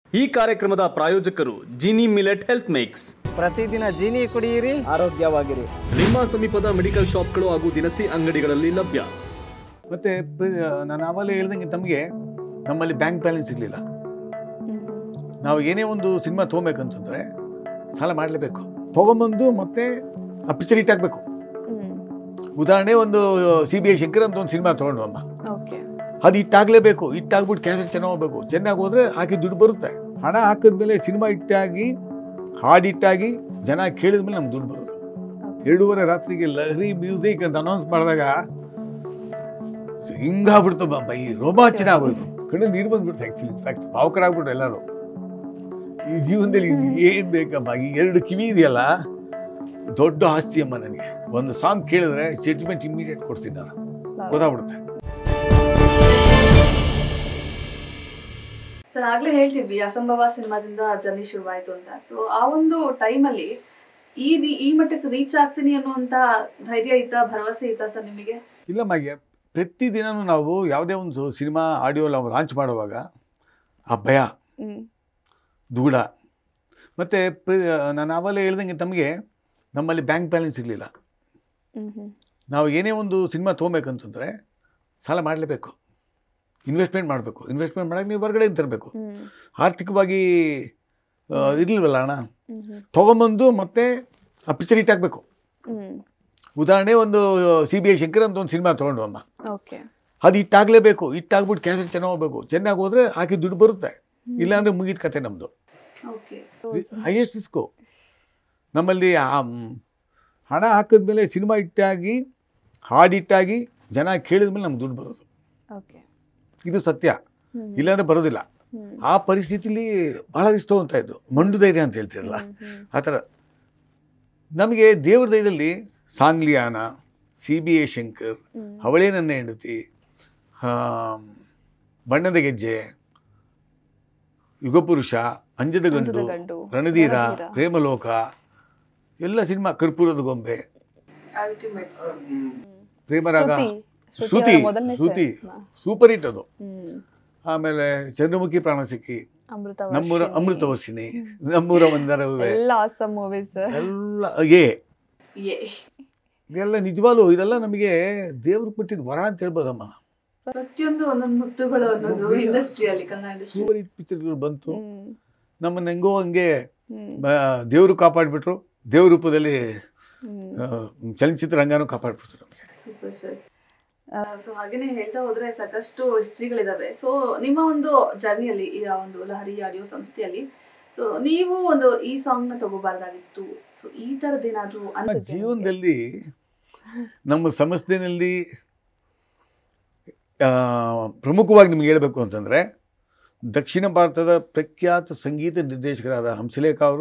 ಈ ಕಾರ್ಯಕ್ರಮದ ಪ್ರಾಯೋಜಕರು ಜಿನಿ ಮಿಲೆಟ್ ಹೆಲ್ತ್ ಮಿಕ್ಸ್ ಪ್ರತಿದಿನ ಜೀನಿ ಕುಡಿಯಿರಿ ಆರೋಗ್ಯವಾಗಿರಿ ನಿಮ್ಮ ಸಮೀಪದ ಮೆಡಿಕಲ್ ಶಾಪ್ಗಳು ಹಾಗೂ ದಿನಸಿ ಅಂಗಡಿಗಳಲ್ಲಿ ಲಭ್ಯ ಮತ್ತೆ ಪ್ರ- ನಾನು ಆವಾಗಲೇ ಹೇಳ್ದಂಗೆ ತಮಗೆ ನಮ್ಮಲ್ಲಿ ಬ್ಯಾಂಕ್ ಬ್ಯಾಲೆನ್ಸ್ ಇರಲಿಲ್ಲ ನಾವು ಏನೇ ಒಂದು ಸಿನಿಮಾ ತೊಗೊಬೇಕಂತಂದ್ರೆ ಸಾಲ ಮಾಡಲೇಬೇಕು ತೊಗೊಂಬಂದು ಮತ್ತೆ ಆ ಪಿಕ್ಚರ್ ಹಿಟ್ ಆಗಬೇಕು ಉದಾಹರಣೆ ಒಂದು ಸಿ ಬಿ ಐ ಶಂಕರ್ ಅಂತ ಒಂದು ಸಿನಿಮಾ ತೊಗೊಂಡು ಅಮ್ಮ ಓಕೆ ಅದು ಹಿಟ್ಟಾಗಲೇಬೇಕು ಹಿಟ್ಟಾಗ್ಬಿಟ್ಟು ಕ್ಯಾಸೆಟ್ ಚೆನ್ನಾಗಿ ಹೋಗ್ಬೇಕು ಚೆನ್ನಾಗಿ ಹೋದ್ರೆ ಹಾಕಿ ದುಡ್ಡು ಬರುತ್ತೆ ಹಣ ಹಾಕಿದ್ಮೇಲೆ ಸಿನಿಮಾ ಹಿಟ್ಟಾಗಿ ಹಾಡು ಹಿಟ್ಟಾಗಿ ಜನ ಕೇಳಿದ್ಮೇಲೆ ನಮ್ಗೆ ದುಡ್ಡು ಬರೋದು ಎರಡೂವರೆ ರಾತ್ರಿಗೆ ಲಹರಿ ಮ್ಯೂಸಿಕ್ ಅಂತ ಅನೌನ್ಸ್ ಮಾಡಿದಾಗ ಹಿಂಗಾಗ್ಬಿಡ್ತು ಬ- ಬೈ ರೋಮಾಂಚನ ಆಗೋಯ್ತು ಕಣ್ಣು ನೀರು ಬಂದ್ಬಿಡ್ತು ಆ್ಯಕ್ಚುಲಿ ಇನ್ಫ್ಯಾಕ್ಟ್ ಭಾವುಕರಾಗ್ಬಿಟ್ಟು ಎಲ್ಲರೂ ಈ ಜೀವನದಲ್ಲಿ ಏನು ಬೇಕಮ್ಮ ಈ ಎರಡು ಕಿವಿ ಇದೆಯಲ್ಲ ದೊಡ್ಡ ಆಸ್ತಿ ಅಮ್ಮ ನನಗೆ ಒಂದು ಸಾಂಗ್ ಕೇಳಿದ್ರೆ ಜಡ್ಜ್ಮೆಂಟ್ ಇಮಿಡಿಯೇಟ್ ಕೊಡ್ತೀನಿ ನಾನು ಗೊತ್ತಾಗ್ಬಿಡುತ್ತೆ ಸರ್ ಆಗ್ಲೇ ಹೇಳ್ತಿದ್ವಿ ಅಸಂಭವ ಸಿನಿಮಾದಿಂದ ಜರ್ನಿ ಶುರುವಾಯ್ತು ಅಂತ ಸೊ ಆ ಒಂದು ಟೈಮಲ್ಲಿ ಈ ರೀ- ಈ ಮಟ್ಟಕ್ಕೆ ರೀಚ್ ಆಗ್ತೀನಿ ಅನ್ನುವಂತ ಧೈರ್ಯ ಇತ್ತಾ ಭರವಸೆ ಇತ್ತಾ ಸರ್ ನಿಮಗೆ ಇಲ್ಲ ಮಗೆ ಪ್ರತಿದಿನನೂ ನಾವು ಯಾವುದೇ ಒಂದು ಸಿನಿಮಾ ಆಡಿಯೋ ನಾವು ಲಾಂಚ್ ಮಾಡುವಾಗ ಆ ಭಯ ದುಗುಡ ಮತ್ತು ಪ್ರ ನಾನು ಆವಾಗಲೇ ಹೇಳ್ದಂಗೆ ತಮಗೆ ನಮ್ಮಲ್ಲಿ ಬ್ಯಾಂಕ್ ಬ್ಯಾಲೆನ್ಸ್ ಇರಲಿಲ್ಲ ನಾವು ಏನೇ ಒಂದು ಸಿನಿಮಾ ತೊಗೊಬೇಕಂತಂದ್ರೆ ಸಾಲ ಮಾಡಲೇಬೇಕು ಇನ್ವೆಸ್ಟ್ಮೆಂಟ್ ಮಾಡಬೇಕು ಇನ್ವೆಸ್ಟ್ಮೆಂಟ್ ಮಾಡೋಕೆ ನೀವು ಹೊರಗಡೆ ತರಬೇಕು ಆರ್ಥಿಕವಾಗಿ ಆ, ಇರ್ಲಿಲ್ವಲ್ಲ ಹಣ ತೊಗೊಂಬಂದು ಮತ್ತೆ ಆ ಪಿಕ್ಚರ್ ಹಿಟ್ ಆಗಬೇಕು ಉದಾಹರಣೆ ಒಂದು ಸಿ ಬಿ ಐ ಶಂಕರ್ ಅಂತ ಒಂದು ಸಿನಿಮಾ ತೊಗೊಂಡು ಅಮ್ಮ ಓಕೆ ಅದು ಹಿಟ್ಟಾಗಲೇಬೇಕು ಹಿಟ್ಟಾಗ್ಬಿಟ್ಟು ಕ್ಯಾಸೆಟ್ ಚೆನ್ನಾಗಿ ಹೋಗ್ಬೇಕು ಚೆನ್ನಾಗಿ ಹೋದ್ರೆ ಹಾಕಿ ದುಡ್ಡು ಬರುತ್ತೆ ಇಲ್ಲಾಂದ್ರೆ ಮುಗಿದ ಕತೆ ನಮ್ಮದು ಓಕೆ ಹೈಯೆಸ್ಟ್ ರಿಸ್ಕು ನಮ್ಮಲ್ಲಿ ಆ, ಮ್, ಹಣ ಹಾಕಿದ್ಮೇಲೆ ಸಿನಿಮಾ ಹಿಟ್ಟಾಗಿ ಹಾಡು ಹಿಟ್ಟಾಗಿ ಜನ ಕೇಳಿದ್ಮೇಲೆ ನಮ್ಗೆ ದುಡ್ಡು ಬರೋದು ಓಕೆ ಇದು ಸತ್ಯ ಇಲ್ಲಾಂದ್ರೆ ಬರೋದಿಲ್ಲ ಆ ಪರಿಸ್ಥಿತಿಲಿ ಬಹಳ ರಿಸ್ಕ್ ತೊಗೊತಾ ಇದ್ದು ಮಂಡು ಧೈರ್ಯ ಅಂತ ಹೇಳ್ತಿರಲ್ಲ ಆ ಥರ ನಮಗೆ ದೇವ್ರ ದಯದಲ್ಲಿ Sangliyana C B A Shankar ಅವಳೇ ನನ್ನ ಹೆಂಡತಿ ಆ, ಬಣ್ಣದ ಗೆಜ್ಜೆ ಯುಗಪುರುಷ ಅಂಜದ ಗಂಡು ಗಂಡು, ರಣಧೀರ ರಣಧೀರ. ಪ್ರೇಮಲೋಕ ಎಲ್ಲ ಸಿನಿಮಾ ಕರ್ಪೂರದ ಗೊಂಬೆ ಅಲ್ಟಿಮೇಟ್ ಸರ್ ಪ್ರೇಮರಾಗ ಶ್ರುತಿ ಶ್ರುತಿ ಅವರ ಮೊದಲನೇ ಶ್ರುತಿ ಸಿನಿಮಾ. ಸೂಪರ್ ಹಿಟ್ ಅದು ಹ್ಮ್ ಆಮೇಲೆ ಚಂದ್ರಮುಖಿ ಪ್ರಾಣಸಿಕ್ಕಿ ಅಮೃತ ನಮ್ಮೂರ ಅಮೃತ ವರ್ಷಿಣಿ ನಮ್ಮೂರ ಒಂದರವೇ ಎಲ್ಲ ಆಸಮ್ ಮೂವೀಸ್ ಎಲ್ಲ ಏ ಏ ಇದೆಲ್ಲ ನಿಜವಾಗ್ಲೂ ಇದೆಲ್ಲ ನಮಗೆ ದೇವ್ರು ಕೊಟ್ಟಿದ್ದು ವರ ಅಂತ ಹೇಳ್ಬೋದಮ್ಮ ಪ್ರತಿಯೊಂದು ಒಂದೊಂದು ಮುತ್ತುಗಳು ಅನ್ನೋದು ಇಂಡಸ್ಟ್ರಿಯಲ್ಲಿ ಕನ್ನಡ ಇಂಡಸ್ಟ್ರಿ ಸೂಪರ್ ಹಿಟ್ ಪಿಕ್ಚರ್ಗಳು ಬಂತು ಹ್ಮ್ ನಮ್ಮನ್ನ ಹೆಂಗೋ ಹಂಗೆ ಹ್ಮ್ ಬ- ದೇವರು ಕಾಪಾಡಿಬಿಟ್ರು ದೇವ್ರ ರೂಪದಲ್ಲಿ ಹ್ಮ್ ಆ, ಚಲನಚಿತ್ರ ರಂಗನೂ ಕಾಪಾಡ್ಬಿಡ್ತು ನಮಗೆ ಸೂಪರ್ ಸರ್ ಸೊ ಹಾಗೇನೆ ಹೇಳ್ತಾ ಹೋದ್ರೆ ಸಾಕಷ್ಟು ಹಿಸ್ಟ್ರಿಗಳಿದಾವೆ ಸೊ ನಿಮ್ಮ ಒಂದು ಜರ್ನಿಯಲ್ಲಿ ಈ ಆ ಒಂದು ಲಹರಿ ಆಡಿಯೋ ಸಂಸ್ಥೆಯಲ್ಲಿ ಸೊ ನೀವು ಒಂದು ಈ ಸಾಂಗ್ ನ ತಗೋಬಾರ್ದಾಗಿತ್ತು ಸೊ ಈ ತರದ್ದೇನಾದ್ರೂ ನಮ್ಮ ಅನ್ಸುತ್ತೆ ನಿಮ್ಗೆ? ಜೀವನದಲ್ಲಿ ನಮ್ಮ ಸಂಸ್ಥೆನಲ್ಲಿ ಆ, ಪ್ರಮುಖವಾಗಿ ನಿಮ್ಗೆ ಹೇಳಬೇಕು ಅಂತಂದರೆ ದಕ್ಷಿಣ ಭಾರತದ ಪ್ರಖ್ಯಾತ ಸಂಗೀತ ನಿರ್ದೇಶಕರಾದ ಹಂಸಲೇಖ ಅವರು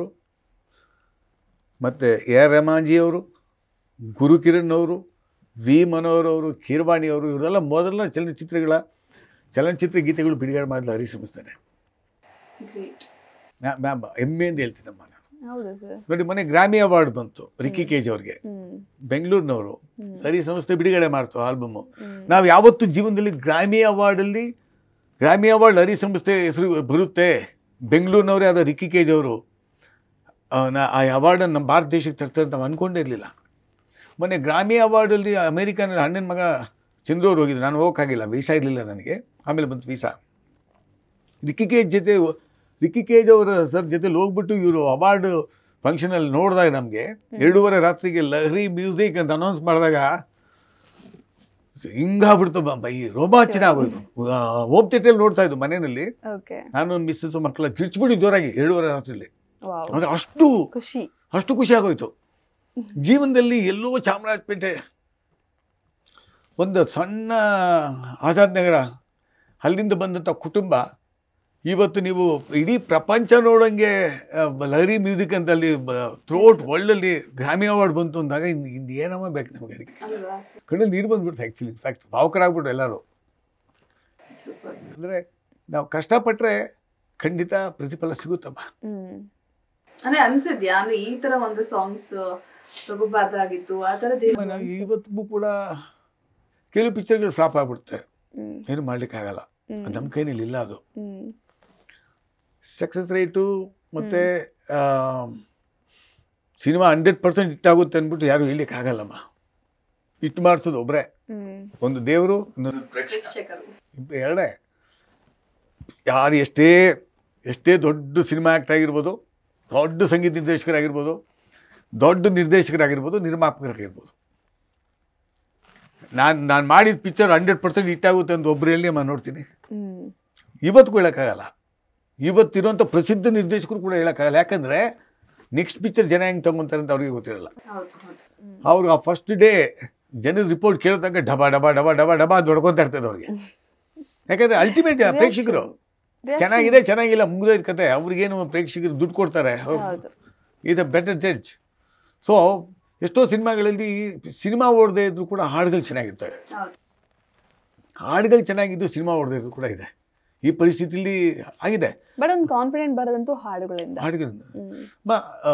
ಮತ್ತು ಎ ಆರ್ ರಮಾಂಜಿಯವರು ಗುರುಕಿರಣ್ ಅವರು ವಿ ಮನೋಹರ್ ಅವರು ಕೀರ್ವಾಣಿ ಅವರು ಇವರೆಲ್ಲ ಮೊದಲ ಚಲನಚಿತ್ರಗಳ ಚಲನಚಿತ್ರ ಗೀತೆಗಳು ಬಿಡುಗಡೆ ಮಾಡಿದ ಹರಿ ಸಂಸ್ಥೆನೆ ಗ್ರೇಟ್ ಮ್ಯಾ- ಮ್ಯಾಮ್ ಹೆಮ್ಮೆಯಿಂದ ಹೇಳ್ತೀನಮ್ಮ ನಾನು ಹೌದಾ ಸರ್ ನೋಡಿ ಮೊನ್ನೆ ಗ್ರಾಮಿ ಅವಾರ್ಡ್ ಬಂತು ರಿಕ್ಕಿ ಕೇಜ್ ಅವ್ರಿಗೆ ಹ್ಮ್ ಬೆಂಗಳೂರಿನವರು ಹ್ಮ್. ಹರಿ ಸಂಸ್ಥೆ ಬಿಡುಗಡೆ ಮಾಡ್ತು ಆಲ್ಬಮ್ಮು ಹ್ಮ್. ನಾವು ಯಾವತ್ತೂ ಜೀವನದಲ್ಲಿ ಗ್ರಾಮಿ ಅವಾರ್ಡಲ್ಲಿ ಗ್ರಾಮಿ ಅವಾರ್ಡ್ ಹರಿ ಸಂಸ್ಥೆ ಹೆಸರು ಬರುತ್ತೆ ಬೆಂಗಳೂರಿನವರೇ ಆದ ರಿಕ್ಕಿ ಕೇಜ್ ಅವರು ಆ, ನಾ- ಆ ಅವಾರ್ಡನ್ನು ನಮ್ಮ ಭಾರತ ದೇಶಕ್ಕೆ ತರ್ತಾರೆ ಅಂತ ನಾವು ಅಂದ್ಕೊಂಡೇ ಇರಲಿಲ್ಲ ಮೊನ್ನೆ ಗ್ರಾಮಿ ಅವಾರ್ಡಲ್ಲಿ ಅಮೇರಿಕನ್ ಅಣ್ಣನ ಮಗ ಚಂದ್ರು ಅವ್ರು ಹೋಗಿದ್ರು ನಾನು ಹೋಗೋಕ್ಕಾಗಿಲ್ಲ ವೀಸಾ ಇರಲಿಲ್ಲ ನನಗೆ ಆಮೇಲೆ ಬಂತು ವೀಸಾ ರಿಕ್ಕಿ ಕೇಜ್ ಜೊತೆ ರಿಕ್ಕಿ ಕೇಜ್ ಅವರ ಸರ್ ಜೊತೆಲಿ ಹೋಗ್ಬಿಟ್ಟು ಇವರು ಅವಾರ್ಡ್ ಫಂಕ್ಷನಲ್ಲಿ ನೋಡಿದಾಗ ನಮಗೆ ಎರಡೂವರೆ ರಾತ್ರಿಗೆ ಲಹರಿ ಮ್ಯೂಸಿಕ್ ಅಂತ ಅನೌನ್ಸ್ ಮಾಡಿದಾಗ ಹಿಂಗಾಗ್ಬಿಡ್ತು ಬ- ಬೈ ರೋಮಾಂಚನ ಆಗೋಯ್ತು ಹೋಮ್ ಥಿಯೇಟ್ರಲ್ಲಿ ನೋಡ್ತಾ ಇದ್ದು ಮನೆಯಲ್ಲಿ ಓಕೆ ನಾನು ಮಿಸ್ಸಸ್ ಮಕ್ಕಳ ಕಿರ್ಚ್ಬಿಟ್ಟು ಜೋರಾಗಿ ಎರಡೂವರೆ ರಾತ್ರಿಯಲ್ಲಿ ವಾವ್ ಅಂದರೆ ಅಷ್ಟು ಖುಷಿ ಅಷ್ಟು ಖುಷಿ ಆಗೋಯ್ತು ಜೀವನದಲ್ಲಿ ಎಲ್ಲೋ ಚಾಮರಾಜಪೇಟೆ ಒಂದು ಸಣ್ಣ ಆಜಾದ್ ನಗರ ಅಲ್ಲಿಂದ ಬಂದಂಥ ಕುಟುಂಬ ಇವತ್ತು ನೀವು ಇಡೀ ಪ್ರಪಂಚ ನೋಡೋಂಗೆ ಆ, ಲಹರಿ ಮ್ಯೂಸಿಕ್ ಅಂತ ಅಲ್ಲಿ ಥ್ರೋಟ್ ವರ್ಲ್ಡಲ್ಲಿ ಗ್ರಾಮಿ ಅವಾರ್ಡ್ ಬಂತು ಅಂದಾಗ ಇನ್ನು ಇನ್ನು ಏನಮ್ಮ ಬೇಕು ನಮಗೆ ಅದಕ್ಕೆ ಅಲ್ವಾ ಸರ್ ಕಣ್ಣಲ್ಲಿ ನೀರು ಬಂದ್ಬಿಡ್ತು ಆ್ಯಕ್ಚುಲಿ ಇನ್ಫ್ಯಾಕ್ಟ್ ಭಾವುಕರಾಗ್ಬಿಟ್ಟು ಎಲ್ಲರೂ ಸೂಪರ್ ಅಂದರೆ ನಾವು ಕಷ್ಟಪಟ್ಟರೆ ಖಂಡಿತ ಪ್ರತಿಫಲ ಸಿಗುತ್ತಮ್ಮ ಹ್ಮ್ ಅಂದ್ರೆ ಅನ್ಸಿದ್ಯಾ ಅಂದ್ರೆ ಈ ತರ ಒಂದು ಸಾಂಗ್ಸ್ ತಗೋಬಾರ್ದಾಗಿತ್ತು ಆ ತರದ್ದು ಆಮೇಲೆ ಇವತ್ತಿಗೂ ಕೂಡ ಕೆಲವು ಪಿಕ್ಚರ್ಗಳು ಫ್ಲಾಪ್ ಆಗ್ಬಿಡುತ್ತೆ ಹ್ಮ್ ಏನು ಮಾಡ್ಲಿಕ್ಕಾಗಲ್ಲ ಹ್ಮ್. ನಮ್ಮ ಕೈನಲ್ಲಿ ಇಲ್ಲ ಅದು ಹ್ಮ್ ಸಕ್ಸಸ್ ರೇಟು ಮತ್ತು ಸಿನಿಮಾ ಹಂಡ್ರೆಡ್ ಪರ್ಸೆಂಟ್ ಹಿಟ್ ಆಗುತ್ತೆ ಅಂದ್ಬಿಟ್ಟು ಯಾರು ಹೇಳಲಿಕ್ಕೆ ಆಗಲ್ಲಮ್ಮ ಹಿಟ್ ಮಾಡಿಸೋದು ಒಬ್ಬರೇ ಹ್ಮ್ ಒಂದು ದೇವರು ಇನ್ನೊಂದು ಪ್ರೇಕ್ಷಕರು ಇಬ್ಬರು ಎರಡೇ ಯಾರು ಎಷ್ಟೇ ಎಷ್ಟೇ ದೊಡ್ಡ ಸಿನಿಮಾ ಆ್ಯಕ್ಟ್ ಆಗಿರ್ಬೋದು ದೊಡ್ಡ ಸಂಗೀತ ನಿರ್ದೇಶಕರಾಗಿರ್ಬೋದು ದೊಡ್ಡ ನಿರ್ದೇಶಕರಾಗಿರ್ಬೋದು ನಿರ್ಮಾಪಕರಾಗಿರ್ಬೋದು ನಾನು ನಾನು ಮಾಡಿದ ಪಿಕ್ಚರ್ ಹಂಡ್ರೆಡ್ ಪರ್ಸೆಂಟ್ ಹಿಟ್ ಆಗುತ್ತೆ ಅಂತ ಒಬ್ರು ಹೇಳಿ ನಾನು ನೋಡ್ತೀನಿ ಹ್ಮ್ ಇವತ್ತಿಗೂ ಹೇಳೋಕ್ಕಾಗಲ್ಲ ಇವತ್ತಿರುವಂಥ ಪ್ರಸಿದ್ಧ ನಿರ್ದೇಶಕರು ಕೂಡ ಹೇಳೋಕ್ಕಾಗಲ್ಲ ಯಾಕಂದರೆ ನೆಕ್ಸ್ಟ್ ಪಿಕ್ಚರ್ ಜನ ಹೆಂಗೆ ತಗೊಂತಾರೆ ಅಂತ ಅವ್ರಿಗೆ ಗೊತ್ತಿರಲ್ಲ ಹೌದು ಹೌದು ಅವ್ರು ಆ ಫಸ್ಟ್ ಡೇ ಜನದ ರಿಪೋರ್ಟ್ ಕೇಳಿದಾಗ ಡಬ ಡಬ ಡಬ ಡಬ ಡಬ ದೊಡ್ಕೊತಾ ಇರ್ತದೆ ಅವ್ರಿಗೆ ಯಾಕಂದರೆ ಅಲ್ಟಿಮೇಟ್ ಪ್ರೇಕ್ಷಕರು ಚೆನ್ನಾಗಿದೆ ಚೆನ್ನಾಗಿಲ್ಲ ಮುಗಿದೋಯ್ತು ಕತೆ ಅವ್ರಿಗೇನು ಪ್ರೇಕ್ಷಕರು ದುಡ್ಡು ಕೊಡ್ತಾರೆ ಹೌದು ಇದು ಬೆಟರ್ ಜಡ್ಜ್ ಸೊ ಎಷ್ಟೋ ಸಿನಿಮಾಗಳಲ್ಲಿ ಸಿನಿಮಾ ಓಡದೇ ಇದ್ರು ಕೂಡ ಹಾಡುಗಳು ಚೆನ್ನಾಗಿರ್ತವೆ ಹೌದು ಹಾಡುಗಳು ಚೆನ್ನಾಗಿದ್ದು ಸಿನಿಮಾ ಓಡದೇ ಇದ್ರು ಕೂಡ ಇದೆ ಈ ಪರಿಸ್ಥಿತಿಲಿ ಆಗಿದೆ ಬಟ್ ಒಂದು ಕಾನ್ಫಿಡೆಂಟ್ ಬರೋದಂತೂ ಹಾಡುಗಳಿಂದ ಹಾಡುಗಳಿಂದ ಹ್ಮ್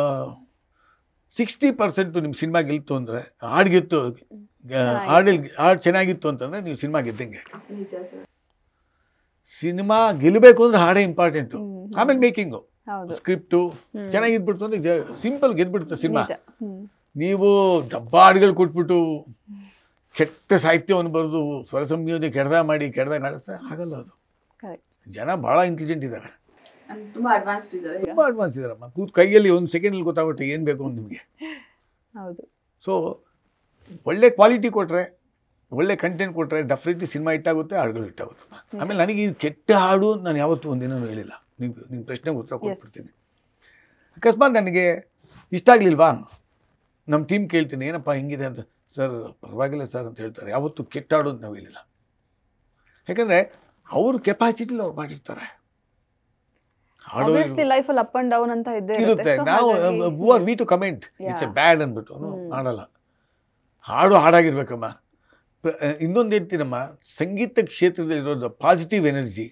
ಸಿಕ್ಸ್ಟಿ ಪರ್ಸೆಂಟು ನಿಮ್ಮ ಸಿನಿಮಾ ಗೆಲ್ತು ಅಂದರೆ ಹಾಡು ಗೆತ್ತು ಹಾಡಲ್ಲಿ ಹಾಡು ಚೆನ್ನಾಗಿತ್ತು ಅಂತಂದರೆ ನೀವು ಸಿನಿಮಾ ಗೆದ್ದಂಗೆ ನಿಜ ಸರ್ ಸಿನಿಮಾ ಗೆಲ್ಲಬೇಕು ಅಂದ್ರೆ ಹಾಡೇ ಇಂಪಾರ್ಟೆಂಟು ಹ್ಮ್. ಆಮೇಲೆ ಮೇಕಿಂಗು ಹೌದು ಸ್ಕ್ರಿಪ್ಟು ಚೆನ್ನಾಗಿದ್ಬಿಡ್ತು ಅಂದರೆ ಸಿಂಪಲ್ ಗೆದ್ಬಿಡುತ್ತೆ ಸಿನಿಮಾ ನಿಜ ಹ್ಮ್ ನೀವು ಡಬ್ಬ ಹಾಡುಗಳು ಕೊಟ್ಬಿಟ್ಟು ಕೆಟ್ಟ ಸಾಹಿತ್ಯವನ್ನು ಬರೆದು ಸ್ವರ ಸಂಯೋಜನೆ ಕೆಡ್ದ ಮಾಡಿ ಕೆಡ್ದ ನಡೆಸ್ತಾ ಆಗಲ್ಲ ಅದು ಕರೆಕ್ಟ್ ಜನ ಭಾಳ ಇಂಟೆಲಿಜೆಂಟ್ ಇದ್ದಾರೆ ಅಂದ್ರೆ ತುಂಬಾ ಅಡ್ವಾನ್ಸ್ಡ್ ಇದ್ದಾರೆ ಈಗ ತುಂಬ ಅಡ್ವಾನ್ಸ್ ಇದ್ದಾರಮ್ಮ ಕೂತ್ ಕೈಯಲ್ಲಿ ಒಂದು ಸೆಕೆಂಡಲ್ಲಿ ಗೊತ್ತಾಗುತ್ತೆ ಏನು ಬೇಕು ಅಂತ ನಿಮಗೆ ಹೌದು ಸೊ ಒಳ್ಳೆ ಕ್ವಾಲಿಟಿ ಕೊಟ್ಟರೆ ಒಳ್ಳೆ ಕಂಟೆಂಟ್ ಕೊಟ್ಟರೆ ಡೆಫಿನೆಟ್ಲಿ ಸಿನಿಮಾ ಇಟ್ಟಾಗುತ್ತೆ ಹಾಡುಗಳು ಇಟ್ಟಾಗುತ್ತೆ ಆಮೇಲೆ ನನಗೆ ಈ ಕೆಟ್ಟ ಹಾಡು ನಾನು ಯಾವತ್ತೂ ಒಂದಿನೂ ಹೇಳಿಲ್ಲ ನೀವು ನಿಮ್ಮ ಪ್ರಶ್ನೆಗೆ ಉತ್ತರ ಕೊಟ್ಬಿಡ್ತೀನಿ ಅಕಸ್ಮಾತ್ ನನಗೆ ಇಷ್ಟ ಆಗಲಿಲ್ವಾ ನಮ್ಮ ಟೀಮ್ ಕೇಳ್ತೀನಿ ಏನಪ್ಪ ಹಿಂಗಿದೆ ಅಂತ ಸರ್ ಪರವಾಗಿಲ್ಲ ಸರ್ ಅಂತ ಹೇಳ್ತಾರೆ ಯಾವತ್ತೂ ಕೆಟ್ಟ ಹಾಡು ಅಂತ ನಾವು ಹೇಳಿಲ್ಲ ಯಾಕಂದರೆ ಅವ್ರ ಕೆಪಾಸಿಟಿಲಿ ಅವ್ರು ಮಾಡಿರ್ತಾರೆ ಹಾಡು ಆಬ್ವಿಯಸ್ಲಿ ಲೈಫ್ ಅಲ್ಲಿ ಅಪ್ ಅಂಡ್ ಡೌನ್ ಅಂತ ಇದ್ದೇ ಇರುತ್ತೆ So ನಾವು ಹಾಗಾಗಿ- who are me to comment it's a Yeah. Bad ಅಂದ್ಬಿಟ್ಟು ನಾವು ಮಾಡಲ್ಲ ಹಾಡು ಹಾಡಾಗಿರ್ಬೇಕಮ್ಮ ಪ್ರ- ಇನ್ನೊಂದು ಹೇಳ್ತೀನಮ್ಮ ಸಂಗೀತ ಕ್ಷೇತ್ರದಲ್ಲಿರೋದು ಪಾಸಿಟಿವ್ ಎನರ್ಜಿ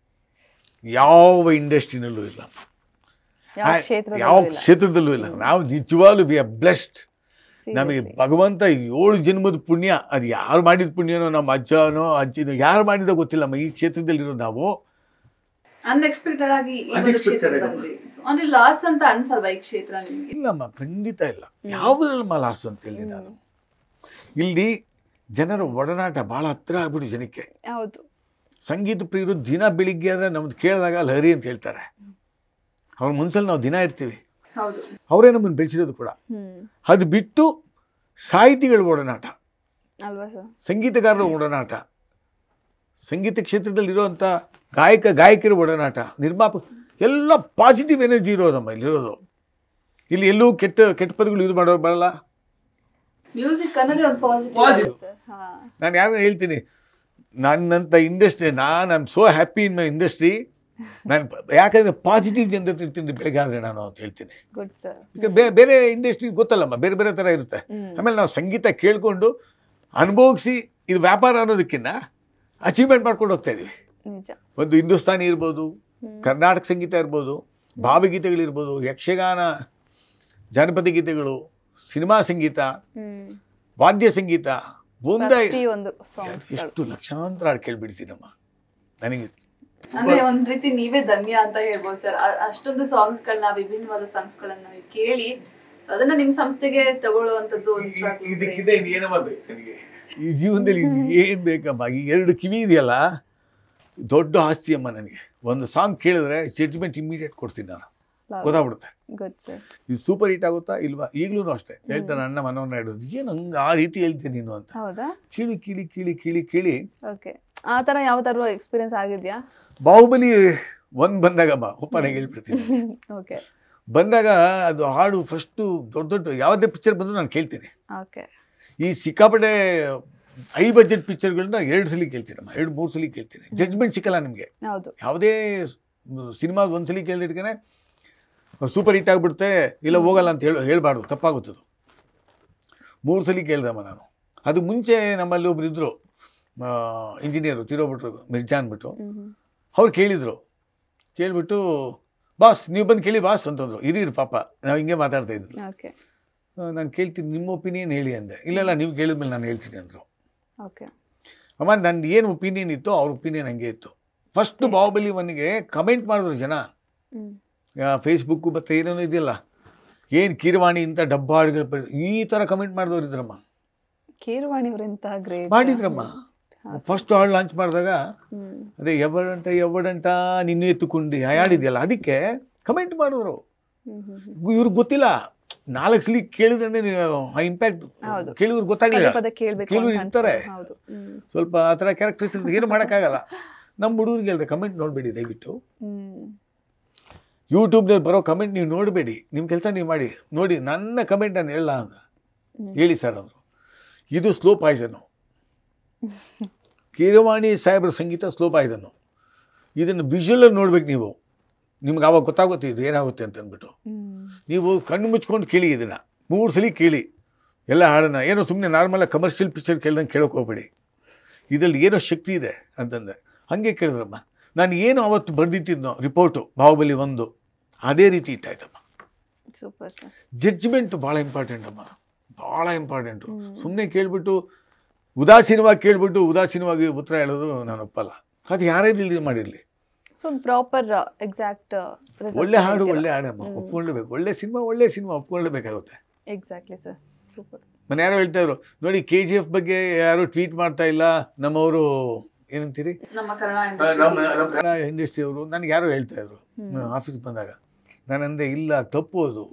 ಯಾವ ಇಂಡಸ್ಟ್ರಿನಲ್ಲೂ ಇಲ್ಲ ಯಾವ ಯಾವ ಕ್ಷೇತ್ರದಲ್ಲೂ ಇಲ್ಲ ಕ್ಷೇತ್ರದಲ್ಲೂ ಇಲ್ಲ ನಾವು ನಿಜವಾಗ್ಲೂ ವಿ ಆರ್ ಬ್ಲೆಸ್ಡ್ ನಮಗೆ Seriously. ಭಗವಂತ ಏಳು ಜನ್ಮದ ಪುಣ್ಯ ಅದು ಯಾರು ಮಾಡಿದ ಪುಣ್ಯನೋ ನಮ್ಮ ಅಜ್ಜನೋ ಅಜ್ಜಿನೋ ಯಾರು ಮಾಡಿದೋ ಗೊತ್ತಿಲ್ಲಮ್ಮ ಈ ಕ್ಷೇತ್ರದಲ್ಲಿರೋ ನಾವು ಅನ್ಎಕ್ಸ್ಪೆಕ್ಟೆಡ್ ಆಗಿ ಈ ಒಂದು Unexpected ಕ್ಷೇತ್ರ ಆಗಿ ಬಂದ್ರಿ ಸೊ ಅಂದ್ರೆ ಲಾಸ್ ಅಂತ ಅನ್ಸಲ್ವಾ ಈ ಕ್ಷೇತ್ರ ನಿಮ್ಗೆ ಇಲ್ಲಮ್ಮ ಖಂಡಿತ ಇಲ್ಲ ಯಾವುದ್ರಲ್ಲಿ ಮಲಾಸ್ ಅಂತ ಹೇಳಿ ನಾನು ಇಲ್ಲಿ ಜನರ ಒಡನಾಟ ಭಾಳ ಹತ್ರ ಆಗ್ಬಿಡು ಜನಕ್ಕೆ ಹೌದು ಸಂಗೀತ ಪ್ರಿಯರು ದಿನ ಬೆಳಿಗ್ಗೆ ಆದರೆ ನಮ್ದು ಕೇಳಿದಾಗ ಲಹರಿ ಅಂತ ಹೇಳ್ತಾರೆ ಅವ್ರ ಮನ್ಸಲ್ಲಿ ನಾವು ದಿನ ಇರ್ತೀವಿ ಹೌದು ಅವರೇ ನಮ್ಮನ್ನು ಬೆಳೆಸಿರೋದು ಕೂಡ ಹ್ಮ್ ಅದು ಬಿಟ್ಟು ಸಾಹಿತಿಗಳ ಒಡನಾಟ ಅಲ್ವಾ ಸರ್ ಸಂಗೀತಗಾರರ ಒಡನಾಟ ಸಂಗೀತ ಕ್ಷೇತ್ರದಲ್ಲಿರುವಂಥ ಗಾಯಕ ಗಾಯಕರ ಒಡನಾಟ ನಿರ್ಮಾಪ ಎಲ್ಲ ಪಾಸಿಟಿವ್ ಎನರ್ಜಿ ಇರೋದಮ್ಮ ಇಲ್ಲಿರೋದು ಇಲ್ಲಿ ಎಲ್ಲೂ ಕೆಟ್ಟ ಕೆಟ್ಟ ಪದಗಳು ಯೂಸ್ ಮಾಡೋದು ಬರಲ್ಲ ಮ್ಯೂಸಿಕ್ ಅನ್ನೋದೇ ಒಂದು ಪಾಸಿಟಿವ್ Positive. ಸರ್ ಹಾ ನಾನು ಯಾರು ಹೇಳ್ತೀನಿ ನನ್ನಂಥ ಇಂಡಸ್ಟ್ರಿ ನಾನು I am so happy in my industry ನಾನು ಯಾಕಂದರೆ ಪಾಸಿಟಿವ್ ಜನತೆ ಇರ್ತೀನಿ ಬೆಳಗ್ಗೆ ಆದ್ರೆ ನಾನು ಅಂತ ಹೇಳ್ತೀನಿ ಗುಡ್ ಸರ್ ಈಗ ಬೇ- ಬೇರೆ ಇಂಡಸ್ಟ್ರಿ ಗೊತ್ತಲ್ಲಮ್ಮ ಬೇರೆ ಬೇರೆ ಥರ ಇರುತ್ತೆ ಆಮೇಲೆ ನಾವು ಸಂಗೀತ ಕೇಳಿಕೊಂಡು ಅನುಭವಿಸಿ ಇದು ವ್ಯಾಪಾರ ಅನ್ನೋದಕ್ಕಿಂತ ಅಚೀವ್ಮೆಂಟ್ ಮಾಡ್ಕೊಂಡು ಹೋಗ್ತಾ ಇದೀವಿ ನಿಜ ಒಂದು ಹಿಂದೂಸ್ತಾನಿ ಇರ್ಬೋದು ಕರ್ನಾಟಕ ಸಂಗೀತ ಇರ್ಬೋದು ಭಾವಗೀತೆಗಳಿರ್ಬೋದು ಯಕ್ಷಗಾನ ಜಾನಪದ ಗೀತೆಗಳು ಸಿನಿಮಾ ಸಂಗೀತ ಹ್ಮ್ ವಾದ್ಯ ಸಂಗೀತ ಒಂದೇ ಪ್ರತಿ ಒಂದು ಸಾಂಗ್ಸ್ ಎಷ್ಟು ಲಕ್ಷಾಂತರ ಹಾಡು ಕೇಳ್ಬಿಡ್ತೀನಮ್ಮ ನನಗೆ ಅಂದ್ರೆ ಒಂದ್ ರೀತಿ ನೀವೇ ಧನ್ಯ ಅಂತ ಹೇಳ್ಬೋದು ಸರ್ ಅಷ್ಟೊಂದು ಸಾಂಗ್ಸ್ ಗಳನ್ನ ವಿಭಿನ್ನವಾದ ಸಾಂಗ್ಸ್ ಗಳನ್ನ ನೀವು ಕೇಳಿ ಸೊ ಅದನ್ನ ನಿಮ್ ಸಂಸ್ಥೆಗೆ ತಗೊಳ್ಳುವಂತದ್ದು ನಿಜವಾಗ್ಲೂ great. ಇದಕ್ಕಿಂತ ಇನ್ನೇನಮ್ಮ ಬೇಕು ನನಗೆ ಈ ಜೀವನದಲ್ಲಿ ಏನು ಬೇಕಮ್ಮ ಈ ಎರಡು ಕಿವಿ ಇದೆಯಲ್ಲ ದೊಡ್ಡ ಆಸ್ತಿ ಅಮ್ಮ ನನಗೆ ಒಂದು ಸಾಂಗ್ ಕೇಳಿದ್ರೆ ಜಡ್ಜ್ಮೆಂಟ್ ಇಮಿಡಿಯೇಟ್ ಕೊಡ್ತೀನಿ ನಾನು ಗೊತ್ತಾಗ್ಬಿಡುತ್ತೆ ಗುಡ್ ಸರ್ ಇದು ಸೂಪರ್ ಹಿಟ್ ಆಗುತ್ತಾ ಇಲ್ವಾ ಈಗಲೂ ಅಷ್ಟೇ ಹೇಳ್ತಾನೆ ಅಣ್ಣ ಮನವನ್ನ ಹಿಡಿದು ಏನು ಹಂಗೆ ಆ ರೀತಿ ಹೇಳ್ತೀನಿ ನೀನು ಅಂತ ಹೌದಾ ಕೀಳಿ ಕೀಳಿ ಕೀಳಿ ಕೀಳಿ ಕೀಳಿ ಓಕೆ ಆ ತರ ಯಾವ ತರ ಎಕ್ಸ್ಪೀರಿಯನ್ಸ್ ಆಗಿದ್ಯಾ ಬಾಹುಬಲಿ ಒಂದು ಬಂದಾಗ ಬಾ ಒಪ್ಪನಾಗ ಹೇಳ್ಬಿಡ್ತೀನಿ ಓಕೆ ಬಂದಾಗ ಅದು ಹಾಡು ಫಸ್ಟು ದೊಡ್ಡ ದೊಡ್ಡ ಯಾವುದೇ ಪಿಕ್ಚರ್ ಬಂದರೂ ನಾನು ಕೇಳ್ತೀನಿ ಓಕೆ ಈ ಸಿಕ್ಕಾಪಟ್ಟೆ ಐ ಬಜೆಟ್ ಪಿಕ್ಚರ್ಗಳನ್ನ ಎರಡು ಸಲ ಕೇಳ್ತೀನಮ್ಮ ಎರಡು ಮೂರು ಸಲ ಕೇಳ್ತೀನಿ ಜಡ್ಜ್ಮೆಂಟ್ ಸಿಕ್ಕಲ್ಲ ನಿಮಗೆ ಹೌದು ಯಾವುದೇ ಸಿನಿಮಾ ಒಂದು ಸಲ ಕೇಳಿದ್ಕನೆ ಸೂಪರ್ ಹಿಟ್ ಆಗಿಬಿಡುತ್ತೆ ಇಲ್ಲ ಹೋಗಲ್ಲ ಅಂತ ಹೇಳಿ ಹೇಳಬಾರ್ದು ತಪ್ಪಾಗುತ್ತದು ಮೂರು ಸಲ ಕೇಳ್ದಮ್ಮ ನಾನು ಅದು ಮುಂಚೆ ನಮ್ಮಲ್ಲಿ ಒಬ್ರು ಇದ್ದರು ಇಂಜಿನಿಯರು ತಿರೋಬಿಟ್ರು ಮಿರ್ಜಾ ಅಂದ್ಬಿಟ್ಟು ಹ್ಮ್ ಅವ್ರು ಕೇಳಿದರು ಕೇಳಿಬಿಟ್ಟು ಬಾಸ್ ನೀವು ಬಂದು ಕೇಳಿ ಬಾಸ್ ಅಂತಂದರು ಇರೀರಿ ಪಾಪ ನಾವು ಹಿಂಗೆ ಮಾತಾಡ್ತಾ ಇದ್ವಿ ಓಕೆ ನಾನು ಕೇಳ್ತೀನಿ ನಿಮ್ಮ ಒಪಿನಿಯನ್ ಹೇಳಿ ಅಂದೆ ಇಲ್ಲ ಇಲ್ಲ ನೀವು ಕೇಳಿದ್ಮೇಲೆ ನಾನು ಹೇಳ್ತೀನಿ ಅಂದರು ಓಕೆ ಅಮ್ಮ ನಂದು ಏನು ಒಪಿನಿಯನ್ ಇತ್ತು ಅವ್ರ ಒಪಿನಿಯನ್ ಹಂಗೆ ಇತ್ತು ಫಸ್ಟ್ ಬಾಹುಬಲಿ ಒನ್ಗೆ ಕಮೆಂಟ್ ಮಾಡಿದ್ರು ಜನ ಹ್ಮ್. ಫೇಸ್ಬುಕ್ಕು ಮತ್ತು ಏನೇನೋ ಇದೆಯಲ್ಲ ಏನು ಕೀರವಾಣಿ ಇಂಥ ಡಬ್ಬಾಡಿಗಳು ಬರ್- ಈ ಥರ ಕಮೆಂಟ್ ಮಾಡಿದವ್ರು ಇದ್ರಮ್ಮ ಕೀರವಾಣಿ ಅವರೆಂತ ಗ್ರೇಟ್ ಮಾಡಿದ್ರಮ್ಮ ಫಸ್ಟ್ ಹಾಡು ಲಾಂಚ್ ಮಾಡಿದಾಗ ಹ್ಮ್ ಅದೇ ಎವಡಂಟ ಎವಡಂಟ ನಿನ್ನೆ ಎತ್ತುಕೊಂಡು ಹಾಡಿದೆಯಲ್ಲ ಅದಕ್ಕೆ ಕಮೆಂಟ್ ಮಾಡಿದ್ರು ಹ್ಮ್ ಹ್ಮ್ ಹ್ಮ್ ಇವ್ರಿಗೆ ಗೊತ್ತಿಲ್ಲ ನಾಲ್ಕು ಸಲ ಕೇಳಿದ್ರೆ ಆ ಇಂಪ್ಯಾಕ್ಟ್ ಹೌದು. ಕೇಳಿದ್ರು ಪದೇ ಗೊತ್ತಾಗಲಿಲ್ಲ ಪದೇ ಕೇಳ್ಬೇಕು ಕೆಲವ್ರು ಅಂತ ಇರ್ತಾರೆ. ಅನ್ಸುತ್ತೆ. ಹೌದು ಹ್ಮ್ ಸ್ವಲ್ಪ ಆ ಥರ ಕ್ಯಾರೆಕ್ಟರ್ಸ್ ಏನು ಮಾಡೋಕ್ಕಾಗಲ್ಲ ನಮ್ಮ ಹುಡುಗರಿಗೆ ಹೇಳಿದೆ ಕಮೆಂಟ್ ನೋಡಬೇಡಿ ದಯವಿಟ್ಟು ಹ್ಮ್ ಯೂಟ್ಯೂಬ್ನಲ್ಲಿ ಬರೋ ಕಮೆಂಟ್ ನೀವು ನೋಡಬೇಡಿ ನಿಮ್ಮ ಕೆಲಸ ನೀವು ಮಾಡಿ ನೋಡಿ ನನ್ನ ಕಮೆಂಟ್ ನಾನು ಹೇಳಲ್ಲ ಅಂತ ಹೇಳಿ ಸರ್ ಅವರು ಇದು ಸ್ಲೋ ಪಾಯ್ಸನ್ನು ಕೀರವಾಣಿ ಸಾಹೇಬ್ರ ಸಂಗೀತ ಸ್ಲೋ ಪಾಯ್ಸನ್ನು ಇದನ್ನು ವಿಜುವಲಲ್ಲಿ ನೋಡ್ಬೇಕು ನೀವು ನಿಮ್ಗೆ ಆವಾಗ ಗೊತ್ತಾಗುತ್ತೆ ಇದು ಏನಾಗುತ್ತೆ ಅಂತ ಅಂದ್ಬಿಟ್ಟು ಹ್ಮ್ ನೀವು ಕಣ್ಣು ಮುಚ್ಕೊಂಡು ಕೇಳಿ ಇದನ್ನು ಮೂರು ಸಲ ಕೇಳಿ ಎಲ್ಲ ಹಾಡನ್ನ ಏನೋ ಸುಮ್ಮನೆ ನಾರ್ಮಲಾಗಿ ಕಮರ್ಷಿಯಲ್ ಪಿಕ್ಚರ್ ಕೇಳ್ದಂಗೆ ಕೇಳೋಕೆ ಹೋಗ್ಬೇಡಿ ಇದರಲ್ಲಿ ಏನೋ ಶಕ್ತಿ ಇದೆ ಅಂತಂದೆ ಹಾಗೆ ಕೇಳಿದ್ರಮ್ಮ ನಾನು ಏನು ಅವತ್ತು ಬರೆದಿಟ್ಟಿದ್ನೋ ರಿಪೋರ್ಟು ಬಾಹುಬಲಿ ಒಂದು ಅದೇ ರೀತಿ ಇಟ್ಟಾಯ್ತಮ್ಮ ಸೂಪರ್ ಸರ್ ಜಡ್ಜ್ಮೆಂಟ್ ಭಾಳ ಇಂಪಾರ್ಟೆಂಟ್ ಅಮ್ಮ ಭಾಳ ಇಂಪಾರ್ಟೆಂಟು ಸುಮ್ಮನೆ ಕೇಳಿಬಿಟ್ಟು ಉದಾಸೀನವಾಗಿ ಕೇಳಿಬಿಟ್ಟು ಉದಾಸೀನವಾಗಿ ಉತ್ತರ ಹೇಳೋದು ನಾನು ಒಪ್ಪಲ್ಲ ಅದು ಯಾರೇ ಇದು ಮಾಡಿರಲಿ ಸೊ ಪ್ರಾಪರ್ ಎಕ್ಸಾಕ್ಟ್ ಒಳ್ಳೆ ಹಾಡು ಒಳ್ಳೆ ಹಾಡಮ್ಮ ಒಪ್ಕೊಳ್ಳೇಬೇಕು ಒಳ್ಳೆ ಸಿನಿಮಾ ಒಳ್ಳೆ ಸಿನಿಮಾ ಒಪ್ಕೊಳ್ಳೇಬೇಕಾಗುತ್ತೆ ಎಕ್ಸಾಕ್ಟ್ಲಿ ಸರ್ ಸೂಪರ್ ಮನೆ ಯಾರೋ ಹೇಳ್ತಾ ಇದ್ರು ನೋಡಿ ಕೆ ಜಿ ಎಫ್ ಬಗ್ಗೆ ಯಾರು ಟ್ವೀಟ್ ಮಾಡ್ತಾ ಇಲ್ಲ ನಮ್ಮವರು ಏನಂತೀರಿ ನಮ್ಮ ಕನ್ನಡ ಇಂಡಸ್ಟ್ರಿ ಇಂಡಸ್ಟ್ರಿ ಅವರು ನನಗೆ ಯಾರೋ ಹೇಳ್ತಾ ಇದ್ರು ಆಫೀಸ್ಗೆ ಬಂದಾಗ ನಾನಂದೆ ಇಲ್ಲ ತಪ್ಪು ಅದು